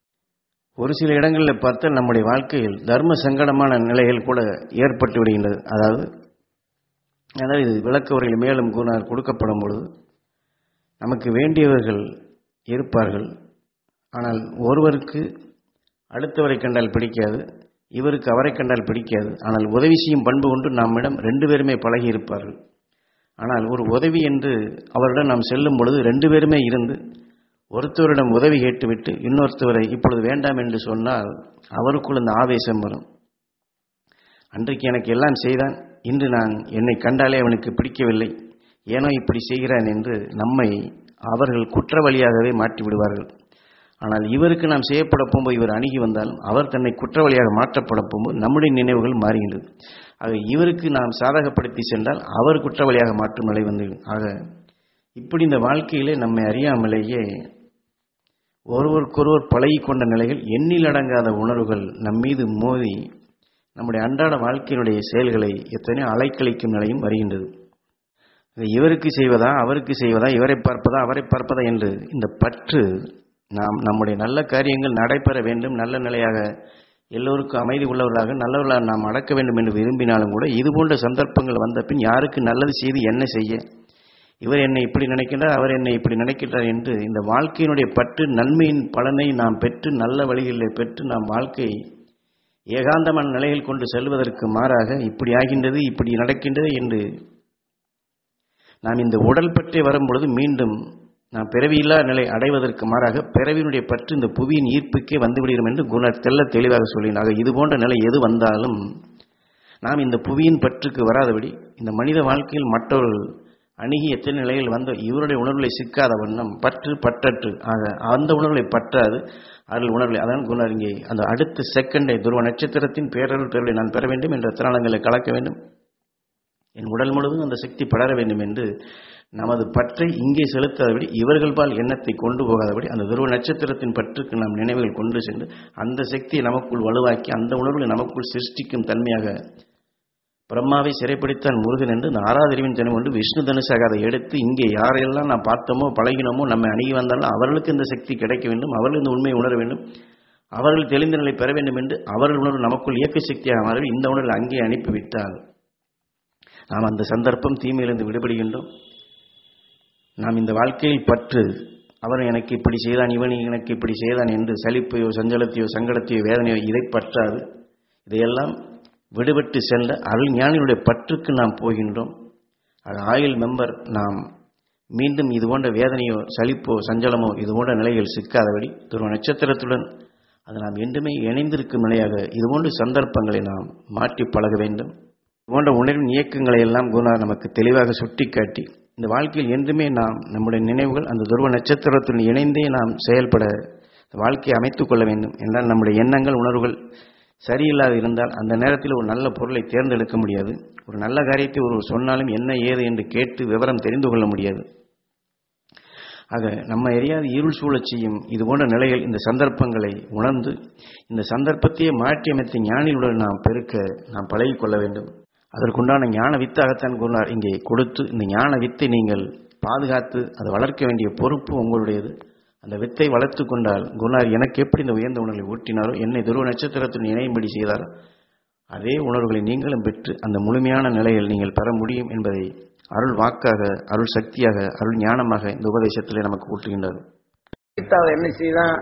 Speaker 1: ஒரு சில இடங்களில் பார்த்தால் நம்முடைய வாழ்க்கையில் தர்ம சங்கடமான நிலைகள் கூட ஏற்பட்டு விடுகின்றது அதாவது அதாவது இது விளக்கவர்கள் மேலும் கூறினார் கொடுக்கப்படும் பொழுது நமக்கு வேண்டியவர்கள் இருப்பார்கள் ஆனால் ஒருவருக்கு அடுத்தவரை கண்டால் பிடிக்காது இவருக்கு அவரை கண்டால் பிடிக்காது ஆனால் உதவி செய்யும் பண்பு கொண்டு நம்மிடம் ரெண்டு பேருமே பழகி இருப்பார்கள் ஆனால் ஒரு உதவி என்று அவரிடம் நாம் செல்லும் பொழுது ரெண்டு பேருமே இருந்து ஒருத்தவரிடம் உதவி கேட்டுவிட்டு இன்னொருத்தவரை இப்பொழுது வேண்டாம் என்று சொன்னால் அவருக்குள் அந்த ஆவேசம் வரும் அன்றைக்கு எனக்கு எல்லாம் செய்தான் இன்று நான் என்னை கண்டாலே அவனுக்கு பிடிக்கவில்லை ஏனோ இப்படி செய்கிறான் என்று நம்மை அவர்கள் குற்றவாளியாகவே மாற்றி விடுவார்கள் ஆனால் இவருக்கு நாம் செய்யப்பட போகும்போது இவர் அணுகி வந்தாலும் அவர் தன்னை குற்றவாளியாக மாற்றப்பட போகும்போது நம்முடைய நினைவுகள் மாறுகின்றது ஆக இவருக்கு நாம் சாதகப்படுத்தி சென்றால் அவர் குற்றவாளியாக மாற்றும் நிலை வந்துவிடும் ஆக இப்படி இந்த வாழ்க்கையிலே நம்மை அறியாமலேயே ஒருவருக்கொருவர் பழகி கொண்ட நிலைகள் எண்ணில் அடங்காத உணர்வுகள் நம் மீது மோதி நம்முடைய அன்றாட வாழ்க்கையினுடைய செயல்களை எத்தனையோ அலைக்கழிக்கும் நிலையும் வருகின்றது இவருக்கு செய்வதா அவருக்கு செய்வதா இவரை பார்ப்பதா அவரை பார்ப்பதா என்று இந்த பற்று நாம் நம்முடைய நல்ல காரியங்கள் நடைபெற வேண்டும் நல்ல நிலையாக எல்லோருக்கும் அமைதி உள்ளவர்களாக நல்லவர்களாக நாம் அடக்க வேண்டும் என்று விரும்பினாலும் கூட இதுபோன்ற சந்தர்ப்பங்கள் வந்த பின் யாருக்கு நல்லது செய்து என்ன செய்ய இவர் என்னை இப்படி நினைக்கின்றார் அவர் என்னை இப்படி நினைக்கின்றார் என்று இந்த வாழ்க்கையினுடைய பற்று நன்மையின் பலனை நாம் பெற்று நல்ல வழிகளில் பெற்று நாம் வாழ்க்கையை ஏகாந்தமான நிலையில் கொண்டு செல்வதற்கு மாறாக இப்படி ஆகின்றது இப்படி நடக்கின்றது என்று நாம் இந்த உடல் பற்றி வரும்பொழுது மீண்டும் நாம் பிறவியில்லா நிலை அடைவதற்கு மாறாக பிறவியினுடைய பற்று இந்த புவியின் ஈர்ப்புக்கே வந்துவிடுகிறோம் என்று குணர் தெல்ல தெளிவாக சொல்லினாங்க இது போன்ற நிலை எது வந்தாலும் நாம் இந்த புவியின் பற்றுக்கு வராதபடி இந்த மனித வாழ்க்கையில் மற்றவர்கள் அணுகி எத்தனை நிலையில் வந்த இவருடைய உணர்வுகளை சிக்காத வண்ணம் பற்று பற்றற்று ஆக அந்த உணர்வுகளை பற்றாது அருள் உணர்வுகளை அதான் குணர் இங்கே அந்த அடுத்த செகண்டை துருவ நட்சத்திரத்தின் பேரருள் பேரலை நான் பெற வேண்டும் என்ற திராளங்களை கலக்க வேண்டும் என் உடல் முழுவதும் அந்த சக்தி படர வேண்டும் என்று நமது பற்றை இங்கே செலுத்தாதபடி இவர்கள் பால் எண்ணத்தை கொண்டு போகாதபடி அந்த துருவ நட்சத்திரத்தின் பற்றுக்கு நாம் நினைவுகள் கொண்டு சென்று அந்த சக்தியை நமக்குள் வலுவாக்கி அந்த உணர்வுகளை நமக்குள் சிருஷ்டிக்கும் தன்மையாக பிரம்மாவை சிறைப்பிடித்தான் முருகன் என்று இந்த ஆறாதறிவின் தன்மை கொண்டு விஷ்ணு தனுஷாக அதை எடுத்து இங்கே யாரையெல்லாம் நாம் பார்த்தோமோ பழகினோமோ நம்ம அணுகி வந்தாலும் அவர்களுக்கு இந்த சக்தி கிடைக்க வேண்டும் அவர்கள் இந்த உண்மையை உணர வேண்டும் அவர்கள் தெளிந்த நிலை பெற வேண்டும் என்று அவர்கள் உணர்வு நமக்குள் இயக்க சக்தியாக மாறி இந்த உணர்வில் அங்கே அனுப்பிவிட்டால் நாம் அந்த சந்தர்ப்பம் தீமையிலிருந்து விடுபடுகின்றோம் நாம் இந்த வாழ்க்கையில் பற்று அவன் எனக்கு இப்படி செய்தான் இவன் எனக்கு இப்படி செய்தான் என்று சலிப்பையோ சஞ்சலத்தையோ சங்கடத்தையோ வேதனையோ இதை பற்றாது இதையெல்லாம் விடுபட்டு செல்ல அருள் ஞானியுடைய பற்றுக்கு நாம் போகின்றோம் அது ஆயுள் மெம்பர் நாம் மீண்டும் இது போன்ற வேதனையோ சலிப்போ சஞ்சலமோ இது போன்ற நிலையில் சிக்காதபடி துருவ நட்சத்திரத்துடன் அது நாம் என்றுமே இணைந்திருக்கும் நிலையாக இது போன்ற சந்தர்ப்பங்களை நாம் மாற்றி பழக வேண்டும் இது போன்ற உணர்வின் இயக்கங்களை எல்லாம் குருநாதர் நமக்கு தெளிவாக சுட்டிக்காட்டி இந்த வாழ்க்கையில் என்றுமே நாம் நம்முடைய நினைவுகள் அந்த துருவ நட்சத்திரத்துடன் இணைந்தே நாம் செயல்பட வாழ்க்கையை அமைத்துக் கொள்ள வேண்டும் என்றால் நம்முடைய எண்ணங்கள் உணர்வுகள் சரியில்லாது இருந்தால் அந்த நேரத்தில் ஒரு நல்ல பொருளை தேர்ந்தெடுக்க முடியாது ஒரு நல்ல காரியத்தை ஒருவர் சொன்னாலும் என்ன ஏது என்று கேட்டு விவரம் தெரிந்து கொள்ள முடியாது ஆக நம்ம எரியாத இருள் சூழச் செய்யும் இது போன்ற நிலையில் இந்த சந்தர்ப்பங்களை உணர்ந்து இந்த சந்தர்ப்பத்தையே மாற்றியமைத்த ஞானிகளுடன் நாம் பெருக்க நாம் பழகிக் கொள்ள வேண்டும் அதற்குண்டான ஞான வித்தாகத்தான் குருநார் இங்கே கொடுத்து இந்த ஞான வித்தை நீங்கள் பாதுகாத்து அதை வளர்க்க வேண்டிய பொறுப்பு உங்களுடையது அந்த வித்தை வளர்த்து கொண்டால் குருநார் எனக்கு எப்படி இந்த உயர்ந்த உணர்வை ஊட்டினாரோ என்னை துருவ நட்சத்திரத்தின் இணையும்படி செய்தாரோ அதே உணர்வுகளை நீங்களும் பெற்று அந்த முழுமையான நிலையில் நீங்கள் பெற முடியும் என்பதை அருள் வாக்காக அருள் சக்தியாக அருள் ஞானமாக இந்த உபதேசத்திலே நமக்கு ஊட்டுகின்றார்
Speaker 2: சீதாவை என்ன செய்தான்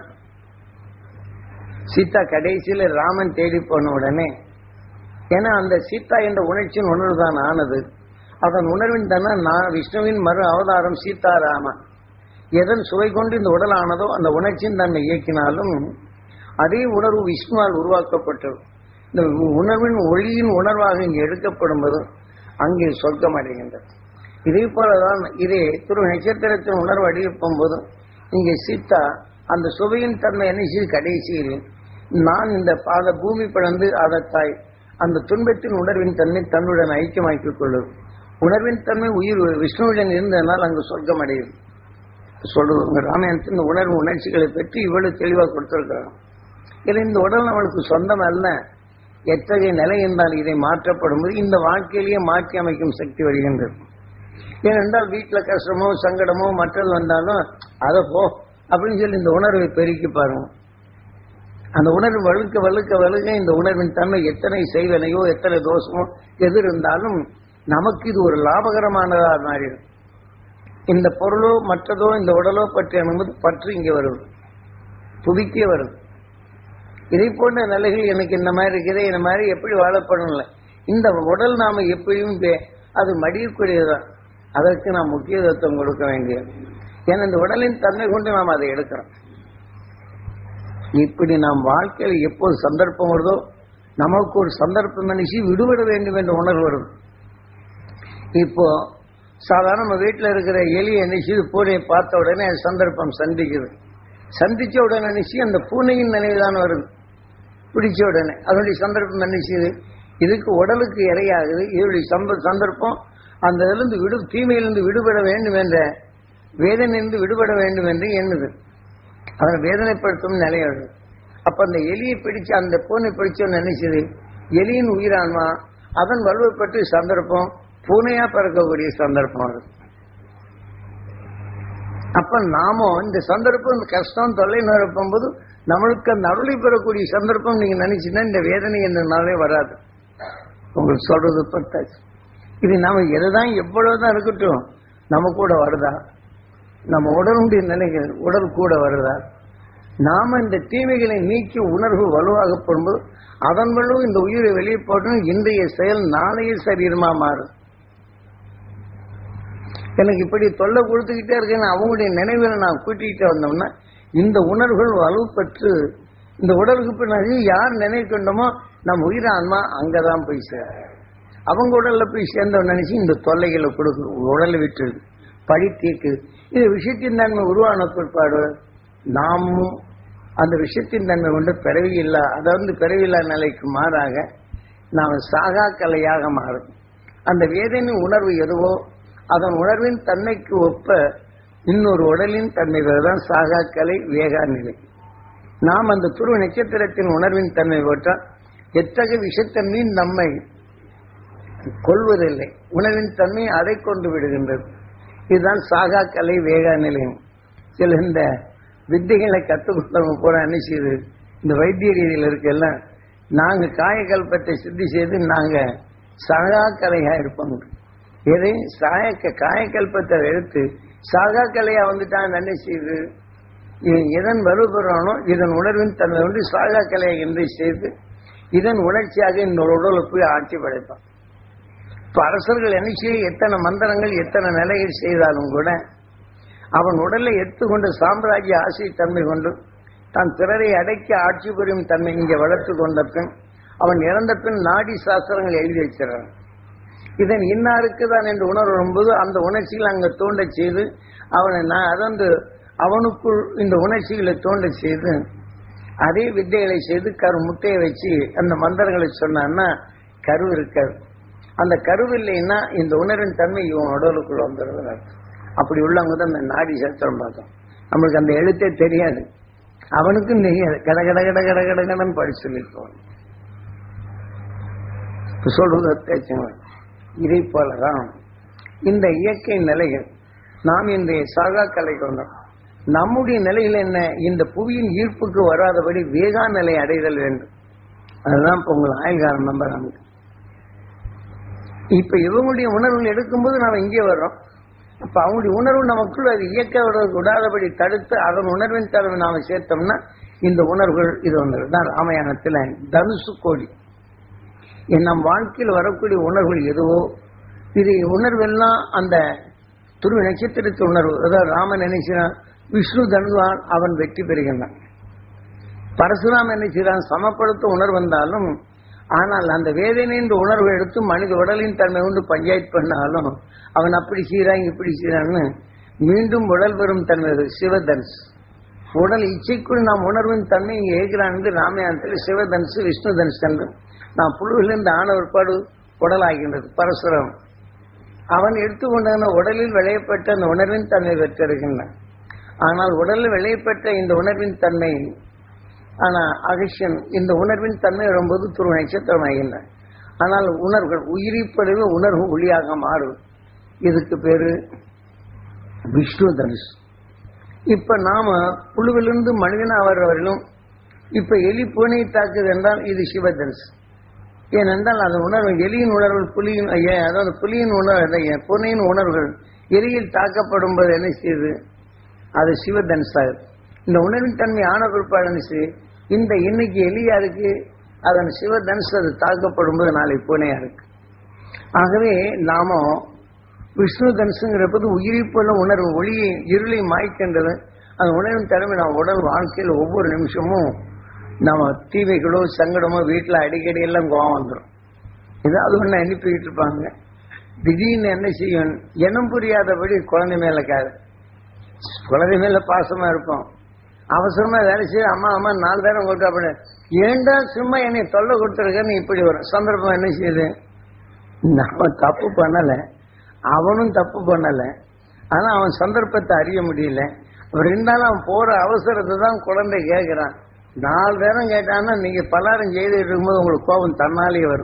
Speaker 2: சீதா கடைசியில ராமன் தேடி போன உடனே ஏன்னா அந்த சீதா என்ற உணர்ச்சியின் உணர்வு தான் ஆனது அதன் உணர்வின் தானே நான் விஷ்ணுவின் மறு அவதாரம் சீதாராமன் எதன் சுவை கொண்டு இந்த உடல் ஆனதோ அந்த உணர்ச்சியின் தன்னை இயக்கினாலும் அதே உணர்வு விஷ்ணுவால் உருவாக்கப்பட்டது இந்த உணர்வின் ஒளியின் உணர்வாக இங்கு எடுக்கப்படும் போது அங்கே சொர்க்கம் அடைகின்றது இதே போலதான் இதே திரு நட்சத்திரத்தின் உணர்வு அடியப்படும் போது இங்கே சீதா அந்த சுவையின் தன்மை என்ன செய்து கடைசியில் நான் இந்த பாத பூமி பிளந்து அதத்தாய் அந்த துன்பத்தின் உணர்வின் தன்மை தன்னுடன் ஐக்கியமாக்கிக் கொள்ளும் உணர்வின் தன்மை உயிர் விஷ்ணுவுடன் இருந்ததனால் அங்கு சொர்க்கம் அடையும் சொல்லுவாங்க ராமாயணத்தின் இந்த உணர்வு உணர்ச்சிகளை பற்றி இவ்வளவு தெளிவாக கொடுத்திருக்கிறாங்க இதில் இந்த உடல் நம்மளுக்கு சொந்தம் அல்ல எத்தகைய நிலை இருந்தால் இதை மாற்றப்படும் போது இந்த வாழ்க்கையிலேயே மாற்றி அமைக்கும் சக்தி வருகின்றது ஏனென்றால் வீட்டில் கஷ்டமோ சங்கடமோ மற்றது வந்தாலும் அதை போ அப்படின்னு சொல்லி இந்த உணர்வை பெருக்கி பாருங்க அந்த உணர்வு வழுக்க வழுக்க வழுக்க இந்த உணர்வின் தன்மை எத்தனை செய்வனையோ எத்தனை தோஷமோ எது இருந்தாலும் நமக்கு இது ஒரு லாபகரமானதாக மாறிடும் இந்த பொருளோ மற்றதோ இந்த உடலோ பற்றி அனுமதி பற்று இங்கே வருது புவிக்கே வருது இதை போன்ற நிலைகள் எனக்கு இந்த மாதிரி இருக்குது இந்த மாதிரி எப்படி வாழப்படல இந்த உடல் நாம எப்படியும் பே- அது மடியக்கூடியதுதான் அதற்கு நாம் முக்கியத்துவம் கொடுக்க வேண்டியது ஏன்னா இந்த உடலின் தன்மை கொண்டு நாம் அதை எடுக்கிறோம் இப்படி நாம் வாழ்க்கையில் எப்போது சந்தர்ப்பம் வருதோ நமக்கு ஒரு சந்தர்ப்பம் நினைச்சு விடுபட வேண்டும் என்ற உணர்வு வருது இப்போ சாதாரண நம்ம வீட்டில் இருக்கிற எலியை நினைச்சு பூனையை பார்த்த உடனே அது சந்தர்ப்பம் சந்திக்குது சந்திச்ச உடனே நினைச்சு அந்த பூனையின் நினைவு தான் வருது பிடிச்ச உடனே அதனுடைய சந்தர்ப்பம் நினைச்சுது இதுக்கு உடலுக்கு இரையாகுது இதனுடைய சம்ப சந்தர்ப்பம் அந்த இதிலிருந்து விடு தீமையிலிருந்து விடுபட வேண்டும் என்ற வேதனையிலிருந்து விடுபட வேண்டும் என்று எண்ணுது அதை வேதனைப்படுத்தும் நிலை வருது அப்ப அந்த எலியை பிடிச்சு அந்த பூனை பிடிச்ச நினைச்சது எலியின் உயிரான்மா அதன் வலுவப்பட்டு சந்தர்ப்பம் பூனையா பிறக்கக்கூடிய சந்தர்ப்பம் வருது அப்ப நாமும் இந்த சந்தர்ப்பம் இந்த கஷ்டம் தொல்லை நிரப்பும் போது நம்மளுக்கு அந்த அருளை பெறக்கூடிய சந்தர்ப்பம் நீங்க நினைச்சீங்கன்னா இந்த வேதனை என்ற நாளே வராது உங்களுக்கு சொல்றது பத்தாச்சு இது நாம எதுதான் எவ்வளவுதான் இருக்கட்டும் நம்ம கூட வருதா நம்ம உடலுடைய நிலைகள் உடல் கூட வருதா நாம இந்த தீமைகளை நீக்கி உணர்வு வலுவாக போடும்போது அதன் வலு இந்த உயிரை வெளியே போட்டோம் இன்றைய செயல் நாளைய சரீரமா மாறும் எனக்கு இப்படி தொல்லை கொடுத்துக்கிட்டே இருக்கேன்னு அவங்களுடைய நினைவுகளை நான் கூட்டிகிட்டே வந்தோம்னா இந்த உணர்வுகள் வலுப்பெற்று இந்த உடலுக்கு பின்னாடி யார் நினைக்கின்றோமோ நம்ம உயிர் ஆன்மா அங்கதான் போய் சேரும் அவங்க உடல்ல போய் சேர்ந்தவன் நினைச்சு இந்த தொல்லைகளை கொடுக்கு உடலை விட்டு பழி தீர்க்குது இது விஷயத்தின் தன்மை உருவான பிற்பாடு நாமும் அந்த விஷயத்தின் தன்மை கொண்டு பிறவியில்லா அதாவது பிறவியில்லா நிலைக்கு மாறாக நாம் சாகா கலையாக மாறும் அந்த வேதனையின் உணர்வு எதுவோ அதன் உணர்வின் தன்மைக்கு ஒப்ப இன்னொரு உடலின் தன்மை தான் சாகா கலை வேகா நிலை நாம் அந்த துருவ நட்சத்திரத்தின் உணர்வின் தன்மை பெற்றால் எத்தகைய விஷத்தன்மையும் நம்மை கொள்வதில்லை உணவின் தன்மை அதை கொண்டு விடுகின்றது இதுதான் சாகா கலை வேகா நிலையம் சில இந்த வித்தைகளை கற்றுக்கொண்டவங்க பூரா என்ன செய்யுது இந்த வைத்திய ரீதியில் இருக்கெல்லாம் நாங்க காயக்கல்பத்தை சித்தி செய்து நாங்க சாகா கலையா இருப்போம் எதை சாய காயக்கல்பத்தை எடுத்து சாகா கலையா வந்துட்டான் என்ன செய்யுது இவன் எதன் வலுப்பெறானோ இதன் உணர்வின் தன்மை வந்து சாகா கலையை என்று செய்து இதன் உணர்ச்சியாக இந்த உடலை போய் ஆட்சி படைப்பான் இப்ப அரசர்கள் என்ன செய்ய எத்தனை மந்திரங்கள் எத்தனை நிலைகள் செய்தாலும் கூட அவன் உடலை எடுத்துக்கொண்டு சாம்ராஜ்ய ஆசை தன்மை கொண்டு தான் பிறரை அடக்கி ஆட்சி புரியும் தன்மை இங்கே வளர்த்து கொண்ட பின் அவன் இறந்த பின் நாடி சாஸ்திரங்கள் எழுதி வைக்கிறான் இதன் இன்னாருக்கு தான் என்று உணர்வு வரும்போது அந்த உணர்ச்சிகள் அங்கே தோண்ட செய்து அவனை நான் அதந்து அவனுக்குள் இந்த உணர்ச்சிகளை தோண்ட செய்து அதே வித்தைகளை செய்து கரு முட்டையை வச்சு அந்த மந்திரங்களை சொன்னான்னா கரு இருக்காது அந்த கருவு இல்லைன்னா இந்த உணர்வின் தன்மை இவன் உடலுக்குள்ள வந்துடுறது அர்த்தம் அப்படி உள்ளவங்க தான் இந்த நாடி சாஸ்திரம் பார்த்தோம் நம்மளுக்கு அந்த எழுத்தே தெரியாது அவனுக்கும் தெரியாது கட கட கட கட கட கடன்னு படிச்சு சொல்லியிருக்கோம் சொல்றது பேச்சுங்க இதை போலதான் இந்த இயற்கை நிலைகள் நாம் இன்றைய சாகா கலை கொண்டோம் நம்முடைய நிலையில் என்ன இந்த புவியின் ஈர்ப்புக்கு வராதபடி வேகா நிலை அடைதல் வேண்டும் அதுதான் இப்ப உங்கள் ஆயுள்காரம் நம்பர் நமக்கு இப்ப இவங்களுடைய உணர்வுகள் எடுக்கும்போது நாம் இங்கே வர்றோம் அப்ப அவங்களுடைய உணர்வு நமக்குள்ள அது இயக்க விடாதபடி தடுத்து அதன் உணர்வின் தரவை நாம சேர்த்தோம்னா இந்த உணர்வுகள் இது ஒன்று தான் ராமாயணத்துல தனுசு கோடி நம் வாழ்க்கையில் வரக்கூடிய உணர்வுகள் எதுவோ இது உணர்வெல்லாம் அந்த துருவ நட்சத்திரத்து உணர்வு அதாவது ராமன் நினைச்சான் விஷ்ணு தனுவான் அவன் வெற்றி பெறுகின்றான் பரசுராமன் நினைச்சான் சமப்படுத்த உணர்வு வந்தாலும் ஆனால் அந்த வேதனை என்ற உணர்வு எடுத்து மனித உடலின் தன்மை கொண்டு பஞ்சாயத்து பண்ணாலும் அவன் அப்படி செய்யறான் இப்படி செய்யறான்னு மீண்டும் உடல் பெறும் தன்மை சிவதன்ஸ் உடல் இச்சைக்குள் நாம் உணர்வின் தன்மை இங்கே ஏற்கிறான் என்று ராமாயணத்தில் சிவதன்சு விஷ்ணு தனுஷ் என்று நாம் புழுவிலிருந்து ஆன ஒருபாடு உடலாகின்றது பரசுரம் அவன் எடுத்துக்கொண்ட உடலில் விளையப்பட்ட அந்த உணர்வின் தன்மை பெற்றிருக்கின்றான் ஆனால் உடலில் விளையப்பட்ட இந்த உணர்வின் தன்மை ஆனா அகஷன் இந்த உணர்வின் தன்மை வரும்போது துருவ நட்சத்திரம் ஆகின்றன ஆனால் உணர்வுகள் உயிரிப்படைவு உணர்வு ஒளியாக மாறும் இதுக்கு பேரு விஷ்ணு தனுஷ் இப்ப நாம புழுவிலிருந்து மனிதனா வர்றவர்களும் இப்ப எலி பூனை தாக்குது என்றால் இது சிவதனுஷ் ஏனென்றால் அந்த உணர்வு எலியின் உணர்வு புலியின் ஐய- அதாவது புலியின் உணர்வு ஐய, பூனையின் உணர்வுகள் எலியில் தாக்கப்படும் போது என்ன செய்யுது அது சிவதனுஷாக இந்த உணர்வின் தன்மை ஆன பிற்பாடு என்ன செய்யுது இந்த இன்னைக்கு எலியா இருக்கு அதன் சிவதனுஷ் அது தாக்கப்படும் போது நாளை பூனையா இருக்கு ஆகவே நாம விஷ்ணு தனுசுங்கிற போது உயிரிப்புள்ள உணர்வு ஒளியை இருளை மாய்க்கின்றது அந்த உணர்வின் தலைமை நம்ம உடல் வாழ்க்கையில் ஒவ்வொரு நிமிஷமும் நம்ம தீமைகளோ சங்கடமோ வீட்டில் அடிக்கடி எல்லாம் கோவம் வந்துடும் ஏதாவது ஒன்று அனுப்பிக்கிட்டு இருப்பாங்க திடீர்னு என்ன செய்யும் இனம் புரியாதபடி குழந்தை மேல காது குழந்தை மேல பாசமா இருப்போம் அவசரமா வேலை செய்ய அம்மா அம்மா நாலு பேரும் கொடுத்தா அப்படி ஏண்டா சும்மா என்னை தொல்லை கொடுத்துருக்கன்னு இப்படி வரும் சந்தர்ப்பம் என்ன செய்யுது நம்ம தப்பு பண்ணல அவனும் தப்பு பண்ணல ஆனா அவன் சந்தர்ப்பத்தை அறிய முடியல அவர் இருந்தாலும் அவன் போற அவசரத்தை தான் குழந்தை கேட்கிறான் நாலு பேரும் கேட்டான்னா நீங்க பலாரம் செய்துட்டு இருக்கும்போது உங்களுக்கு கோபம் தன்னாலே வரும்